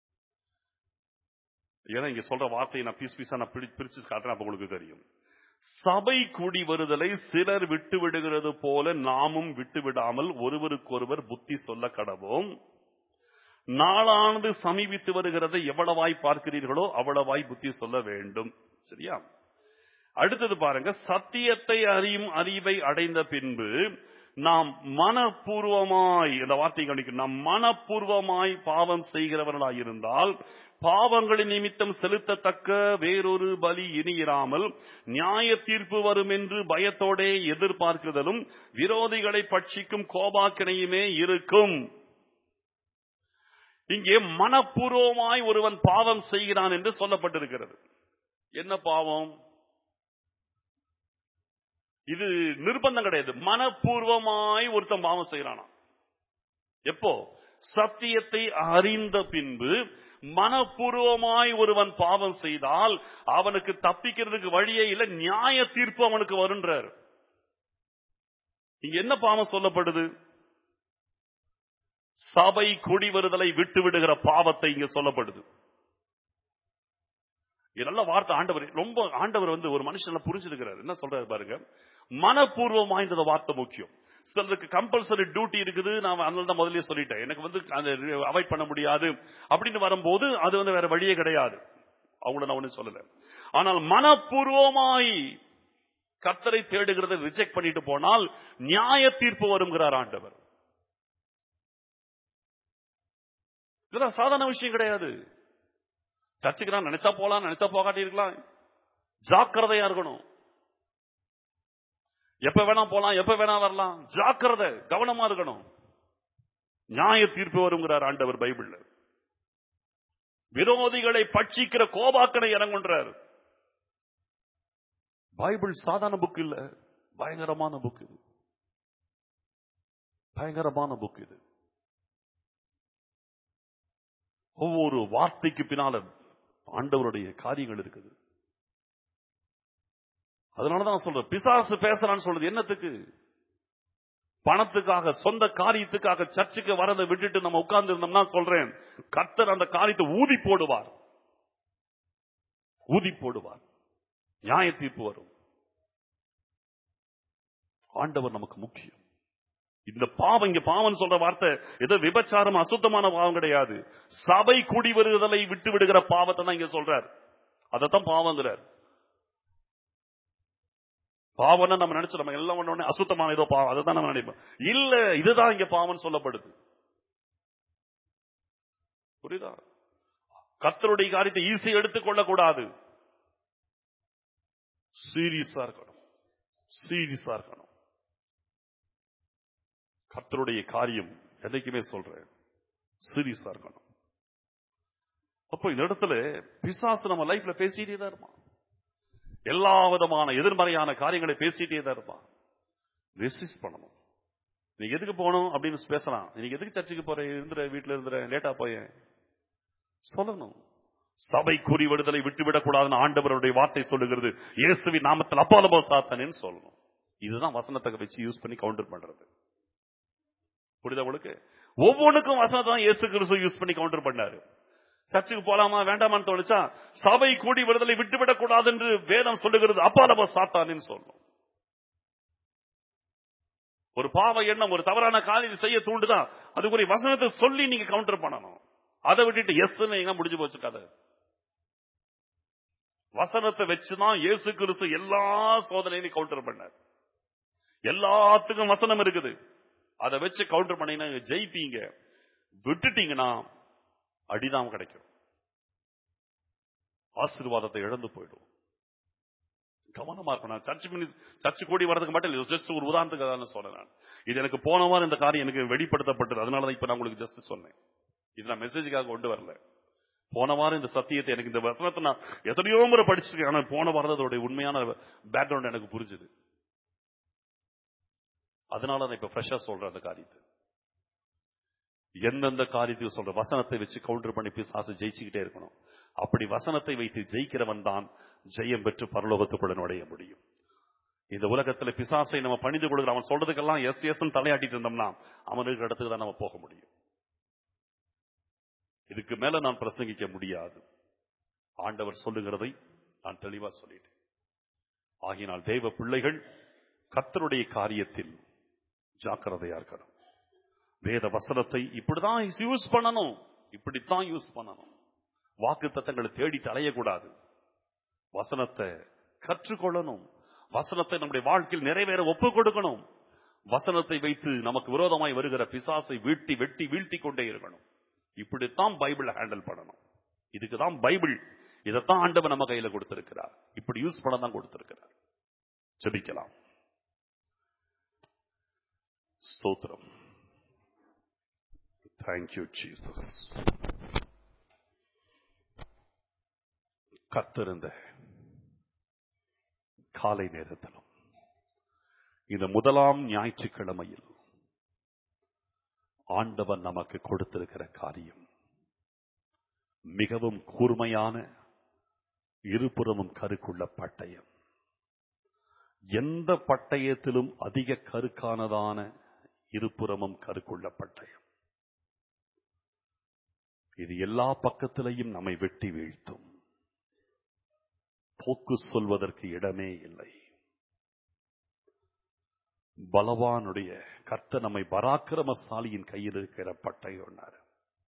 ஏன்னா இங்க சொல்ற வார்த்தையை நான் பீஸ் பீஸா நான் பிரி- பிரிச்சு காட்டுறேன் அப்ப உங்களுக்கு தெரியும் சபை கூடி வருதலை சிலர் விட்டு விடுகிறது போல நாமும் விட்டு விடாமல் ஒருவருக்கொருவர் புத்தி சொல்ல கடவோம் நாளானது சமீபித்து வருகிறதை எவ்வளவாய் பார்க்கிறீர்களோ அவ்வளவாய் புத்தி சொல்ல வேண்டும் சரியா அடுத்தது பாருங்க சத்தியத்தை அறியும் அறிவை அடைந்த பின்பு நாம் மனப்பூர்வமாய் இந்த வார்த்தை கவனிக்கணும் நாம் மனப்பூர்வமாய் பாவம் செய்கிறவர்களாய் இருந்தால் பாவங்களின் நிமித்தம் செலுத்தத்தக்க வேறொரு பலி இனியிராமல் நியாய தீர்ப்பு வரும் என்று பயத்தோடே எதிர்பார்க்குதலும் விரோதிகளை பட்சிக்கும் கோபாக்கினையுமே இருக்கும் இங்கே மனப்பூர்வமாய் ஒருவன் பாவம் செய்கிறான் என்று சொல்லப்பட்டிருக்கிறது என்ன பாவம் இது நிர்பந்தம் கிடையாது மனப்பூர்வமாய் ஒருத்தன் பாவம் செய்யறானா எப்போ சத்தியத்தை அறிந்த பின்பு மனப்பூர்வமாய் ஒருவன் பாவம் செய்தால் அவனுக்கு தப்பிக்கிறதுக்கு வழியே இல்லை நியாய தீர்ப்பு அவனுக்கு வருன்றார் இங்க என்ன பாவம் சொல்லப்படுது சபை குடி வருதலை விட்டு விடுகிற பாவத்தை இங்க சொல்லப்படுது இது நல்ல வார்த்தை ஆண்டவர் ரொம்ப ஆண்டவர் வந்து ஒரு மனுஷன்ல புரிஞ்சிருக்கிறார் என்ன சொல்றாரு பாருங்க மனப்பூர்வமா இந்த வார்த்தை முக்கியம் சிலருக்கு கம்பல்சரி டியூட்டி இருக்குது நான் அதனால தான் முதல்லயே சொல்லிட்டேன் எனக்கு வந்து அதை அவாய்ட் பண்ண முடியாது அப்படின்னு வரும்போது அது வந்து வேற வழியே கிடையாது அவங்கள நான் ஒண்ணும் சொல்லல ஆனால் மனப்பூர்வமாய் கத்தரை தேடுகிறதை ரிஜெக்ட் பண்ணிட்டு போனால் நியாய தீர்ப்பு வருங்கிறார் ஆண்டவர் இதெல்லாம் சாதாரண விஷயம் கிடையாது சர்ச்சுக்கு நான் நினைச்சா போலாம் நினைச்சா போகாட்டி இருக்கலாம் ஜாக்கிரதையா இருக்கணும் எப்ப வேணா போலாம் எப்ப வேணா வரலாம் ஜாக்கிரதை கவனமா இருக்கணும் நியாய தீர்ப்பு வருங்கிறார் ஆண்டவர் பைபிள்ல விரோதிகளை பட்சிக்கிற கோபாக்கனை இறங்குன்றார் பைபிள் சாதாரண புக் இல்ல பயங்கரமான புக் இது பயங்கரமான புக் இது ஒவ்வொரு வார்த்தைக்கு பின்னால ஆண்டவருடைய காரியங்கள் இருக்குது அதனாலதான் சொல்றேன் பிசாசு பேசுறான்னு சொல்றது என்னத்துக்கு பணத்துக்காக சொந்த காரியத்துக்காக சர்ச்சுக்கு வரதை விட்டுட்டு நம்ம உட்கார்ந்து இருந்தோம்னா சொல்றேன் கர்த்தர் அந்த காரியத்தை ஊதி போடுவார் ஊதி போடுவார் நியாய தீர்ப்பு வரும் ஆண்டவர் நமக்கு முக்கியம் இந்த பாவம் இங்க பாவம் சொல்ற வார்த்தை ஏதோ விபச்சாரம் அசுத்தமான பாவம் கிடையாது சபை குடி வருதலை விட்டு விடுகிற பாவத்தை தான் இங்க சொல்றார் அதைத்தான் பாவங்கிறார் பாவம்னா நம்ம நினைச்சு நம்ம எல்லாம் ஒண்ணு ஒண்ணு அசுத்தமான ஏதோ பாவம் அதை தான் நம்ம நினைப்போம் இல்ல இதுதான் இங்க பாவம் சொல்லப்படுது புரியுதா கத்தருடைய காரியத்தை ஈஸி எடுத்துக்கொள்ள கூடாது சீரியஸா இருக்கணும் சீரியஸா இருக்கணும் கர்த்தருடைய காரியம் என்னைக்குமே சொல்றேன் சீரியஸா இருக்கணும் அப்போ இந்த இடத்துல பிசாசு நம்ம லைஃப்ல பேசிட்டே தான் இருப்பான் எல்லா விதமான எதிர்மறையான காரியங்களை பேசிட்டே தான் இருப்பான் ரெசிஸ்ட் பண்ணணும் நீ எதுக்கு போகணும் அப்படின்னு பேசலாம் நீ எதுக்கு சர்ச்சுக்கு போற இருந்துற வீட்டுல இருந்துற லேட்டா போய சொல்லணும் சபை குறி விடுதலை விட்டுவிடக் கூடாதுன்னு ஆண்டவருடைய வார்த்தை சொல்லுகிறது இயேசுவின் நாமத்தில் அப்பாலபோ சாத்தனேன்னு சொல்லணும் இதுதான் வசனத்தை வச்சு யூஸ் பண்ணி கவுண்டர் பண்றது புரியுதா உங்களுக்கு ஒவ்வொன்றுக்கும் வசனத்தை தான் இயேசு கிறிஸ்து யூஸ் பண்ணி கவுண்டர் பண்ணாரு சர்ச்சுக்கு போலாமா வேண்டாமான்னு தோணுச்சா சபை கூடி விடுதலை விட்டுவிடக் கூடாது என்று வேதம் சொல்லுகிறது அப்பாலப சாத்தானின்னு சொல்லணும் ஒரு பாவ எண்ணம் ஒரு தவறான காரியம் செய்ய தூண்டுதான் அதுக்குரிய வசனத்தை சொல்லி நீங்க கவுண்டர் பண்ணணும் அதை விட்டுட்டு எஸ் எங்க முடிஞ்சு போச்சு கதை வசனத்தை வச்சுதான் இயேசு கிறிஸ்து எல்லா சோதனையும் கவுண்டர் பண்ணார் எல்லாத்துக்கும் வசனம் இருக்குது அதை வச்சு கவுண்டர் பண்ணீங்கன்னா ஜெயிப்பீங்க விட்டுட்டீங்கன்னா அடிதான் கிடைக்கும் ஆசீர்வாதத்தை இழந்து போயிடும் கவனமா இருக்கணும் சர்ச் மினிஸ் சர்ச் கூடி வரதுக்கு மட்டும் இல்லை ஜஸ்ட் ஒரு உதாரணத்துக்கு தான் சொன்னேன் நான் இது எனக்கு போன வாரம் இந்த காரியம் எனக்கு வெளிப்படுத்தப்பட்டது அதனால தான் இப்ப நான் உங்களுக்கு ஜஸ்ட் சொன்னேன் இது நான் மெசேஜுக்காக கொண்டு வரல போன வாரம் இந்த சத்தியத்தை எனக்கு இந்த வசனத்தை நான் எத்தனையோ முறை படிச்சிருக்கேன் ஆனா போன வாரம் அதோட உண்மையான பேக்ரவுண்ட் எனக்கு புரிஞ்சுது அதனால நான் இப்ப ஃப்ரெஷ்ஷா சொல்றேன் அந்த காரியத்தை எந்தெந்த காரியத்தையும் சொல்ற வசனத்தை வச்சு கவுண்டர் பண்ணி பிசாசு ஜெயிச்சுக்கிட்டே இருக்கணும் அப்படி வசனத்தை வைத்து ஜெயிக்கிறவன் தான் ஜெயம் பெற்று பரலோகத்துக்குள்ள நுழைய முடியும் இந்த உலகத்துல பிசாசை நம்ம பணிந்து கொடுக்குற அவன் சொல்றதுக்கெல்லாம் எஸ் எஸ் தலையாட்டிட்டு இருந்தோம்னா அவனுக்கு இடத்துக்கு தான் நம்ம போக முடியும் இதுக்கு மேல நான் பிரசங்கிக்க முடியாது ஆண்டவர் சொல்லுகிறதை நான் தெளிவா சொல்லிட்டேன் ஆகினால் தேவ பிள்ளைகள் கர்த்தருடைய காரியத்தில் ஜாக்கிரதையா இருக்கணும் வேத வசனத்தை இப்படிதான் யூஸ் பண்ணணும் இப்படித்தான் யூஸ் பண்ணணும் வாக்கு தத்தங்களை தேடி அலையக்கூடாது வசனத்தை கற்றுக்கொள்ளணும் வசனத்தை நம்முடைய வாழ்க்கையில் நிறைவேற ஒப்பு கொடுக்கணும் வசனத்தை வைத்து நமக்கு விரோதமாய் வருகிற பிசாசை வீழ்த்தி வெட்டி வீழ்த்தி கொண்டே இருக்கணும் இப்படித்தான் பைபிளை ஹேண்டில் பண்ணணும் இதுக்கு தான் பைபிள் இதைத்தான் ஆண்டவர் நம்ம கையில கொடுத்திருக்கிறார் இப்படி யூஸ் பண்ண தான் கொடுத்திருக்கிறார் ஜெபிக்கலாம் ஸ்தோத்திரம் தேங்க்யூ ஜீசஸ் கத்திருந்த காலை நேரத்திலும் இந்த முதலாம் ஞாயிற்றுக்கிழமையில் ஆண்டவன் நமக்கு கொடுத்திருக்கிற காரியம் மிகவும் கூர்மையான இருபுறமும் கருக்குள்ள பட்டயம் எந்த பட்டயத்திலும் அதிக கருக்கானதான இருபுறமும் கருக்குள்ள பட்டயம் இது எல்லா பக்கத்திலையும் நம்மை வெட்டி வீழ்த்தும் போக்கு சொல்வதற்கு இடமே இல்லை பலவானுடைய கர்த்த நம்மை பராக்கிரமசாலியின் கையில் இருக்கிற பட்டயம்னார்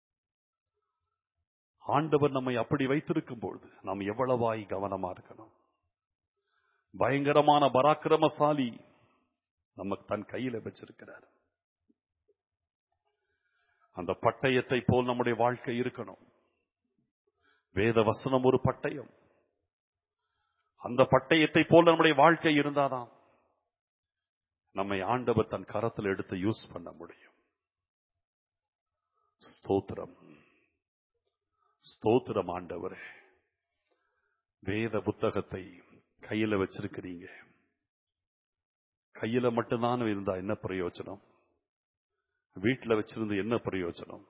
ஆண்டவர் நம்மை அப்படி வைத்திருக்கும் பொழுது நாம் எவ்வளவாய் கவனமா இருக்கணும் பயங்கரமான பராக்கிரமசாலி நமக்கு தன் கையில வச்சிருக்கிறார் அந்த பட்டயத்தை போல் நம்முடைய வாழ்க்கை இருக்கணும் வேத வசனம் ஒரு பட்டயம் அந்த பட்டயத்தை போல் நம்முடைய வாழ்க்கை இருந்தாதான் நம்மை ஆண்டவர் தன் கரத்தில் எடுத்து யூஸ் பண்ண முடியும் ஸ்தோத்திரம் ஸ்தோத்திரம் ஆண்டவரே வேத புத்தகத்தை கையில வச்சிருக்கிறீங்க கையில மட்டும்தான் இருந்தா என்ன பிரயோஜனம் வீட்டில் வச்சிருந்து என்ன பிரயோஜனம்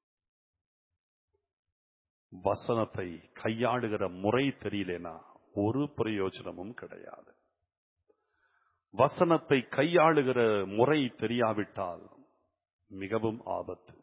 வசனத்தை கையாளுகிற முறை தெரியலனா ஒரு பிரயோஜனமும் கிடையாது வசனத்தை கையாளுகிற முறை தெரியாவிட்டால் மிகவும் ஆபத்து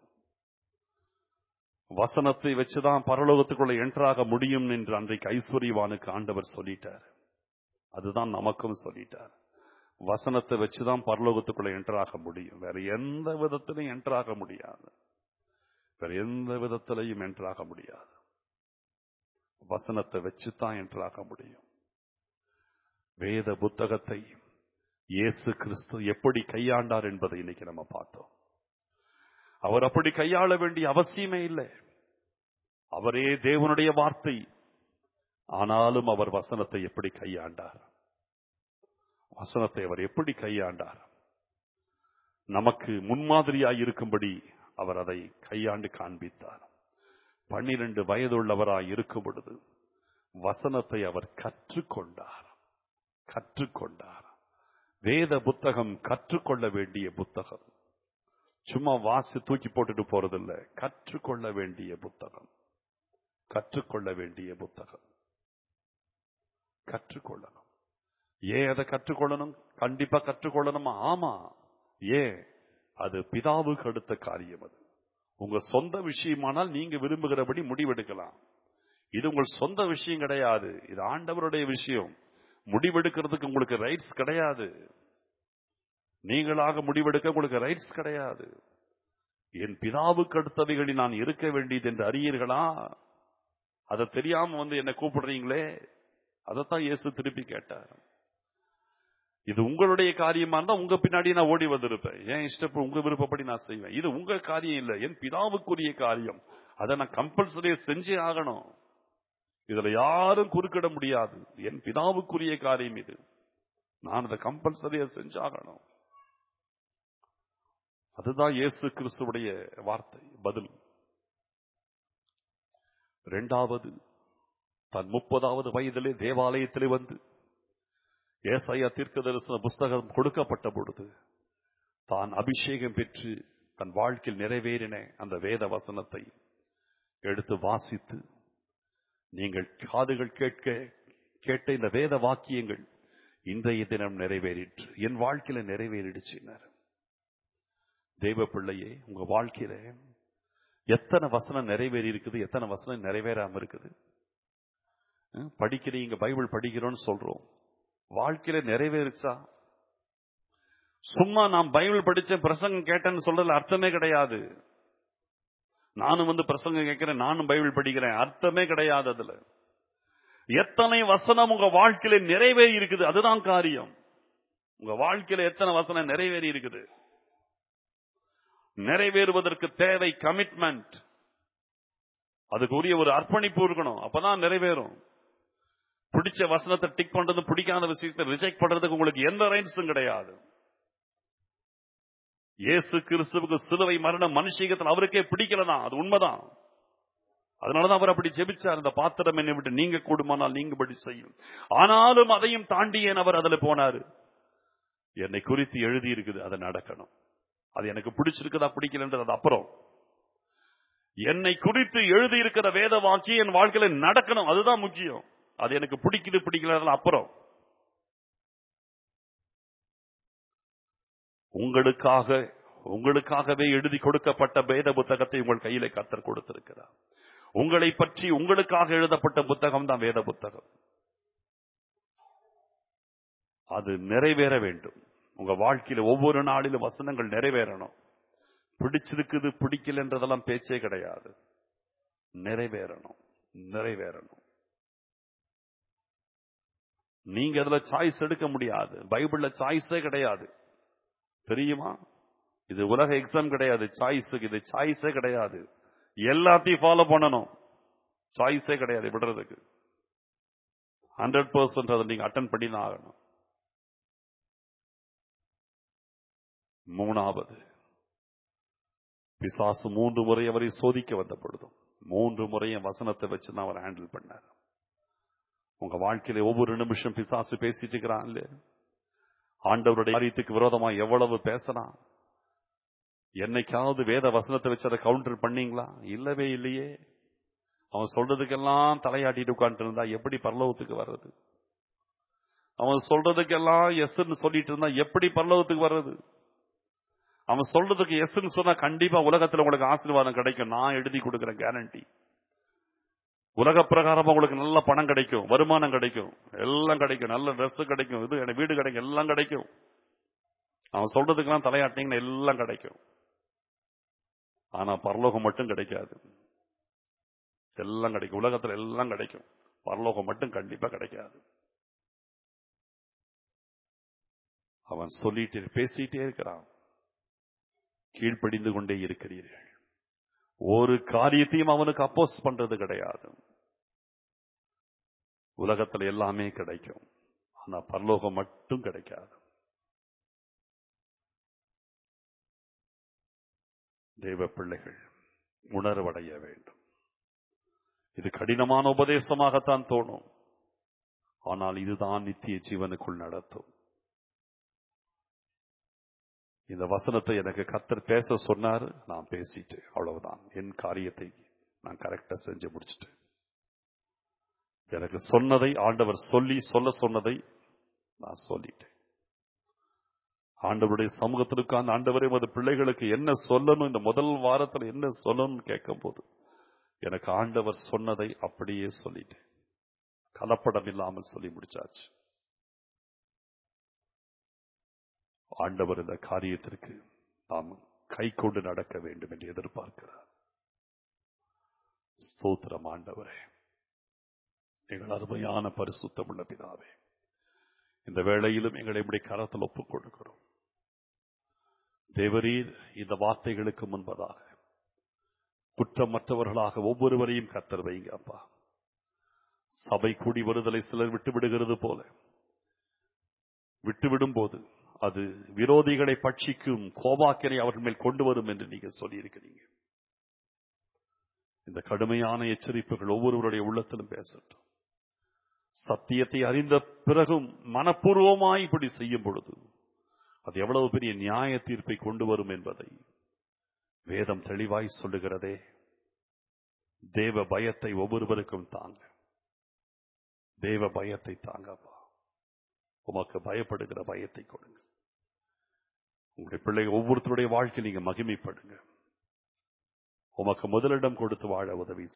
வசனத்தை வச்சுதான் பரலோகத்துக்குள்ள என்ட்ராக முடியும் என்று அன்றைக்கு ஐஸ்வர்யவானுக்கு ஆண்டவர் சொல்லிட்டார் அதுதான் நமக்கும் சொல்லிட்டார் வசனத்தை வச்சுதான் பரலோகத்துக்குள்ள என்ட்ராக முடியும் வேற எந்த விதத்திலையும் என்ட்ராக முடியாது வேற எந்த விதத்திலையும் என்ட்ராக முடியாது வசனத்தை வச்சுதான் என்ட்ராக முடியும் வேத புத்தகத்தை இயேசு கிறிஸ்து எப்படி கையாண்டார் என்பதை இன்னைக்கு நம்ம பார்த்தோம் அவர் அப்படி கையாள வேண்டிய அவசியமே இல்லை அவரே தேவனுடைய வார்த்தை ஆனாலும் அவர் வசனத்தை எப்படி கையாண்டார் வசனத்தை அவர் எப்படி கையாண்டார் நமக்கு முன்மாதிரியாய் இருக்கும்படி அவர் அதை கையாண்டு காண்பித்தார் பன்னிரண்டு வயதுள்ளவராய் இருக்கும் பொழுது வசனத்தை அவர் கற்றுக்கொண்டார் கற்றுக்கொண்டார் வேத புத்தகம் கற்றுக்கொள்ள வேண்டிய புத்தகம் சும்மா வாசி தூக்கி போட்டுட்டு போறதில்ல கற்றுக்கொள்ள வேண்டிய புத்தகம் கற்றுக்கொள்ள வேண்டிய புத்தகம் கற்றுக்கொள்ளணும் ஏன் அதை கற்றுக்கொள்ளணும் கண்டிப்பா கற்றுக்கொள்ளணுமா ஆமா ஏன் அது பிதாவுக்கு அடுத்த காரியம் அது உங்க சொந்த விஷயமானால் நீங்க விரும்புகிறபடி முடிவெடுக்கலாம் இது உங்கள் சொந்த விஷயம் கிடையாது இது ஆண்டவருடைய விஷயம் முடிவெடுக்கிறதுக்கு உங்களுக்கு ரைட்ஸ் கிடையாது நீங்களாக முடிவெடுக்க உங்களுக்கு ரைட்ஸ் கிடையாது என் பிதாவுக்கு அடுத்தவைகளில் நான் இருக்க வேண்டியது என்று அறியீர்களா அதை தெரியாம வந்து என்ன கூப்பிடுறீங்களே அதைத்தான் இயேசு திருப்பி கேட்டார் இது உங்களுடைய காரியமா இருந்தா உங்க பின்னாடி நான் ஓடி வந்திருப்பேன் ஏன் இஷ்டப்படி உங்க விருப்பப்படி நான் செய்வேன் இது உங்க காரியம் இல்ல என் பிதாவுக்குரிய காரியம் அதை நான் கம்பல்சரியா செஞ்சே ஆகணும் இதுல யாரும் குறுக்கிட முடியாது என் பிதாவுக்குரிய காரியம் இது நான் அதை கம்பல்சரியா செஞ்சாகணும் அதுதான் இயேசு கிறிஸ்துவுடைய வார்த்தை பதில் இரண்டாவது தன் முப்பதாவது வயதிலே தேவாலயத்திலே வந்து ஏசாயா தீர்க்க தரிசன புஸ்தகம் கொடுக்கப்பட்ட பொழுது தான் அபிஷேகம் பெற்று தன் வாழ்க்கையில் நிறைவேறின அந்த வேத வசனத்தை எடுத்து வாசித்து நீங்கள் காதுகள் கேட்க கேட்ட இந்த வேத வாக்கியங்கள் இன்றைய தினம் நிறைவேறிற்று என் வாழ்க்கையில நிறைவேறிடுச்சுன்னார் தெய்வ பிள்ளையே உங்க வாழ்க்கையில எத்தனை வசனம் நிறைவேறி இருக்குது எத்தனை வசனம் நிறைவேறாம இருக்குது அஹ், படிக்கிறீங்க பைபிள் படிக்கிறோம்னு சொல்றோம் வாழ்க்கையில நிறைவேறுச்சா சும்மா நான் பைபிள் படிச்சேன் பிரசங்கம் கேட்டேன்னு சொல்றதுல அர்த்தமே கிடையாது நானும் வந்து பிரசங்கம் கேட்கிறேன் நானும் பைபிள் படிக்கிறேன் அர்த்தமே கிடையாது அதுல எத்தனை வசனம் உங்க வாழ்க்கையில நிறைவேறி இருக்குது அதுதான் காரியம் உங்க வாழ்க்கையில எத்தனை வசனம் நிறைவேறி இருக்குது நிறைவேறுவதற்கு தேவை கமிட்மெண்ட் அதுக்கு உரிய ஒரு அர்ப்பணிப்பு இருக்கணும் அப்பதான் நிறைவேறும் பிடிச்ச வசனத்தை டிக் பண்றது பிடிக்காத விஷயத்தை ரிஜெக்ட் பண்றதுக்கு உங்களுக்கு எந்த ரைட்ஸும் கிடையாது இயேசு கிறிஸ்துவுக்கு சிலுவை மரண மனுஷீகத்தில் அவருக்கே பிடிக்கலதான் அது உண்மைதான் அதனாலதான் அவர் அப்படி ஜெபிச்சார் இந்த பாத்திரம் என்னை விட்டு நீங்க கூடுமானால் நீங்க படி செய்யும் ஆனாலும் அதையும் தாண்டி ஏன் அவர் அதுல போனாரு என்னை குறித்து எழுதி இருக்குது அது நடக்கணும் அது எனக்கு பிடிச்சிருக்குதா பிடிக்கலன்றது அது அப்புறம் என்னை குறித்து எழுதி இருக்கிற வேத வாக்கியம் என் வாழ்க்கையில நடக்கணும் அதுதான் முக்கியம் அது எனக்கு பிடிக்குது பிடிக்கல அப்புறம் உங்களுக்காக உங்களுக்காகவே எழுதி கொடுக்கப்பட்ட வேத புத்தகத்தை உங்கள் கையில கத்தர் கொடுத்திருக்கிறார் உங்களை பற்றி உங்களுக்காக எழுதப்பட்ட புத்தகம் தான் வேத புத்தகம் அது நிறைவேற வேண்டும் உங்க வாழ்க்கையில ஒவ்வொரு நாளிலும் வசனங்கள் நிறைவேறணும் பிடிச்சிருக்குது பிடிக்கலன்றதெல்லாம் பேச்சே கிடையாது நிறைவேறணும் நிறைவேறணும் நீங்க அதுல சாய்ஸ் எடுக்க முடியாது பைபிள்ல சாய்ஸே கிடையாது தெரியுமா இது உலக எக்ஸாம் கிடையாது சாய்ஸ் இது சாய்ஸே கிடையாது எல்லாத்தையும் ஃபாலோ பண்ணணும் சாய்ஸே கிடையாது விடுறதுக்கு ஹண்ட்ரட் பர்சன்ட் அதை நீங்க அட்டன் பண்ணி தான் ஆகணும் மூணாவது பிசாசு மூன்று முறை அவரை சோதிக்க வந்த பொழுதும் மூன்று முறையும் வசனத்தை வச்சு தான் அவர் ஹேண்டில் பண்ணார் உங்க வாழ்க்கையில ஒவ்வொரு நிமிஷம் பிசாசு பேசிட்டு இருக்கிறான் இல்ல ஆண்டவருடைய காரியத்துக்கு விரோதமா எவ்வளவு பேசலாம் என்னைக்காவது வேத வசனத்தை வச்சு அதை கவுண்டர் பண்ணீங்களா இல்லவே இல்லையே அவன் சொல்றதுக்கெல்லாம் தலையாட்டிட்டு உட்கார்ந்து இருந்தா எப்படி பரலோகத்துக்கு வர்றது அவன் சொல்றதுக்கெல்லாம் எஸ்ன்னு சொல்லிட்டு இருந்தா எப்படி பரலோகத்துக்கு வர்றது அவன் சொல்றதுக்கு எஸ்ன்னு சொன்னா கண்டிப்பா உலகத்துல உங்களுக்கு ஆசீர்வாதம் கிடைக்கும் நான் எழுதி கொடுக்கிறேன் கேரண்டி உலக பிரகாரமா உங்களுக்கு நல்ல பணம் கிடைக்கும் வருமானம் கிடைக்கும் எல்லாம் கிடைக்கும் நல்ல ட்ரெஸ் கிடைக்கும் இது எனக்கு வீடு கிடைக்கும் எல்லாம் கிடைக்கும் அவன் சொல்றதுக்கெல்லாம் தலையாட்டிங்கன்னா எல்லாம் கிடைக்கும் ஆனா பரலோகம் மட்டும் கிடைக்காது எல்லாம் கிடைக்கும் உலகத்துல எல்லாம் கிடைக்கும் பரலோகம் மட்டும் கண்டிப்பா கிடைக்காது அவன் சொல்லிட்டு பேசிட்டே இருக்கிறான் கீழ்ப்படிந்து கொண்டே இருக்கிறீர்கள் ஒரு காரியத்தையும் அவனுக்கு அப்போஸ் பண்றது கிடையாது உலகத்துல எல்லாமே கிடைக்கும் ஆனா பரலோகம் மட்டும் கிடைக்காது தேவ பிள்ளைகள் உணர்வடைய வேண்டும் இது கடினமான உபதேசமாகத்தான் தோணும் ஆனால் இதுதான் நித்திய ஜீவனுக்குள் நடத்தும் இந்த வசனத்தை எனக்கு கத்தர் பேச சொன்னாரு நான் பேசிட்டு அவ்வளவுதான் என் காரியத்தை நான் கரெக்டா செஞ்சு முடிச்சிட்டேன் எனக்கு சொன்னதை ஆண்டவர் சொல்லி சொல்ல சொன்னதை நான் சொல்லிட்டேன் ஆண்டவருடைய சமூகத்திற்கு அந்த ஆண்டவரே மது பிள்ளைகளுக்கு என்ன சொல்லணும் இந்த முதல் வாரத்தில் என்ன சொல்லணும்னு கேட்கும் போது எனக்கு ஆண்டவர் சொன்னதை அப்படியே சொல்லிட்டேன் கலப்படம் இல்லாமல் சொல்லி முடிச்சாச்சு ஆண்டவர் இந்த காரியத்திற்கு நாம் கை கொண்டு நடக்க வேண்டும் என்று எதிர்பார்க்கிறார் ஸ்தோத்திரம் ஆண்டவரே எங்கள் அருமையான பரிசுத்தமுள்ள பிதாவே இந்த வேளையிலும் எங்களை இப்படி கரத்தில் ஒப்புக் கொடுக்கிறோம் தேவரீர் இந்த வார்த்தைகளுக்கு முன்பதாக குற்றமற்றவர்களாக ஒவ்வொருவரையும் கத்தர் வைங்க அப்பா சபை கூடி வருதலை சிலர் விட்டு விடுகிறது போல விட்டுவிடும் போது அது விரோதிகளை பட்சிக்கும் கோபாக்கினை அவர்கள் மேல் கொண்டு வரும் என்று நீங்க சொல்லியிருக்கிறீங்க இந்த கடுமையான எச்சரிப்புகள் ஒவ்வொருவருடைய உள்ளத்திலும் பேசட்டும் சத்தியத்தை அறிந்த பிறகும் மனப்பூர்வமாய் இப்படி செய்யும் பொழுது அது எவ்வளவு பெரிய நியாய தீர்ப்பை கொண்டு வரும் என்பதை வேதம் தெளிவாய் சொல்லுகிறதே தேவ பயத்தை ஒவ்வொருவருக்கும் தாங்க தேவ பயத்தை தாங்கப்பா உமக்கு பயப்படுகிற பயத்தை கொடுங்க உங்களுடைய பிள்ளை ஒவ்வொருத்தருடைய வாழ்க்கை நீங்க மகிமைப்படுங்க உமக்கு முதலிடம் கொடுத்து வாழ உதவி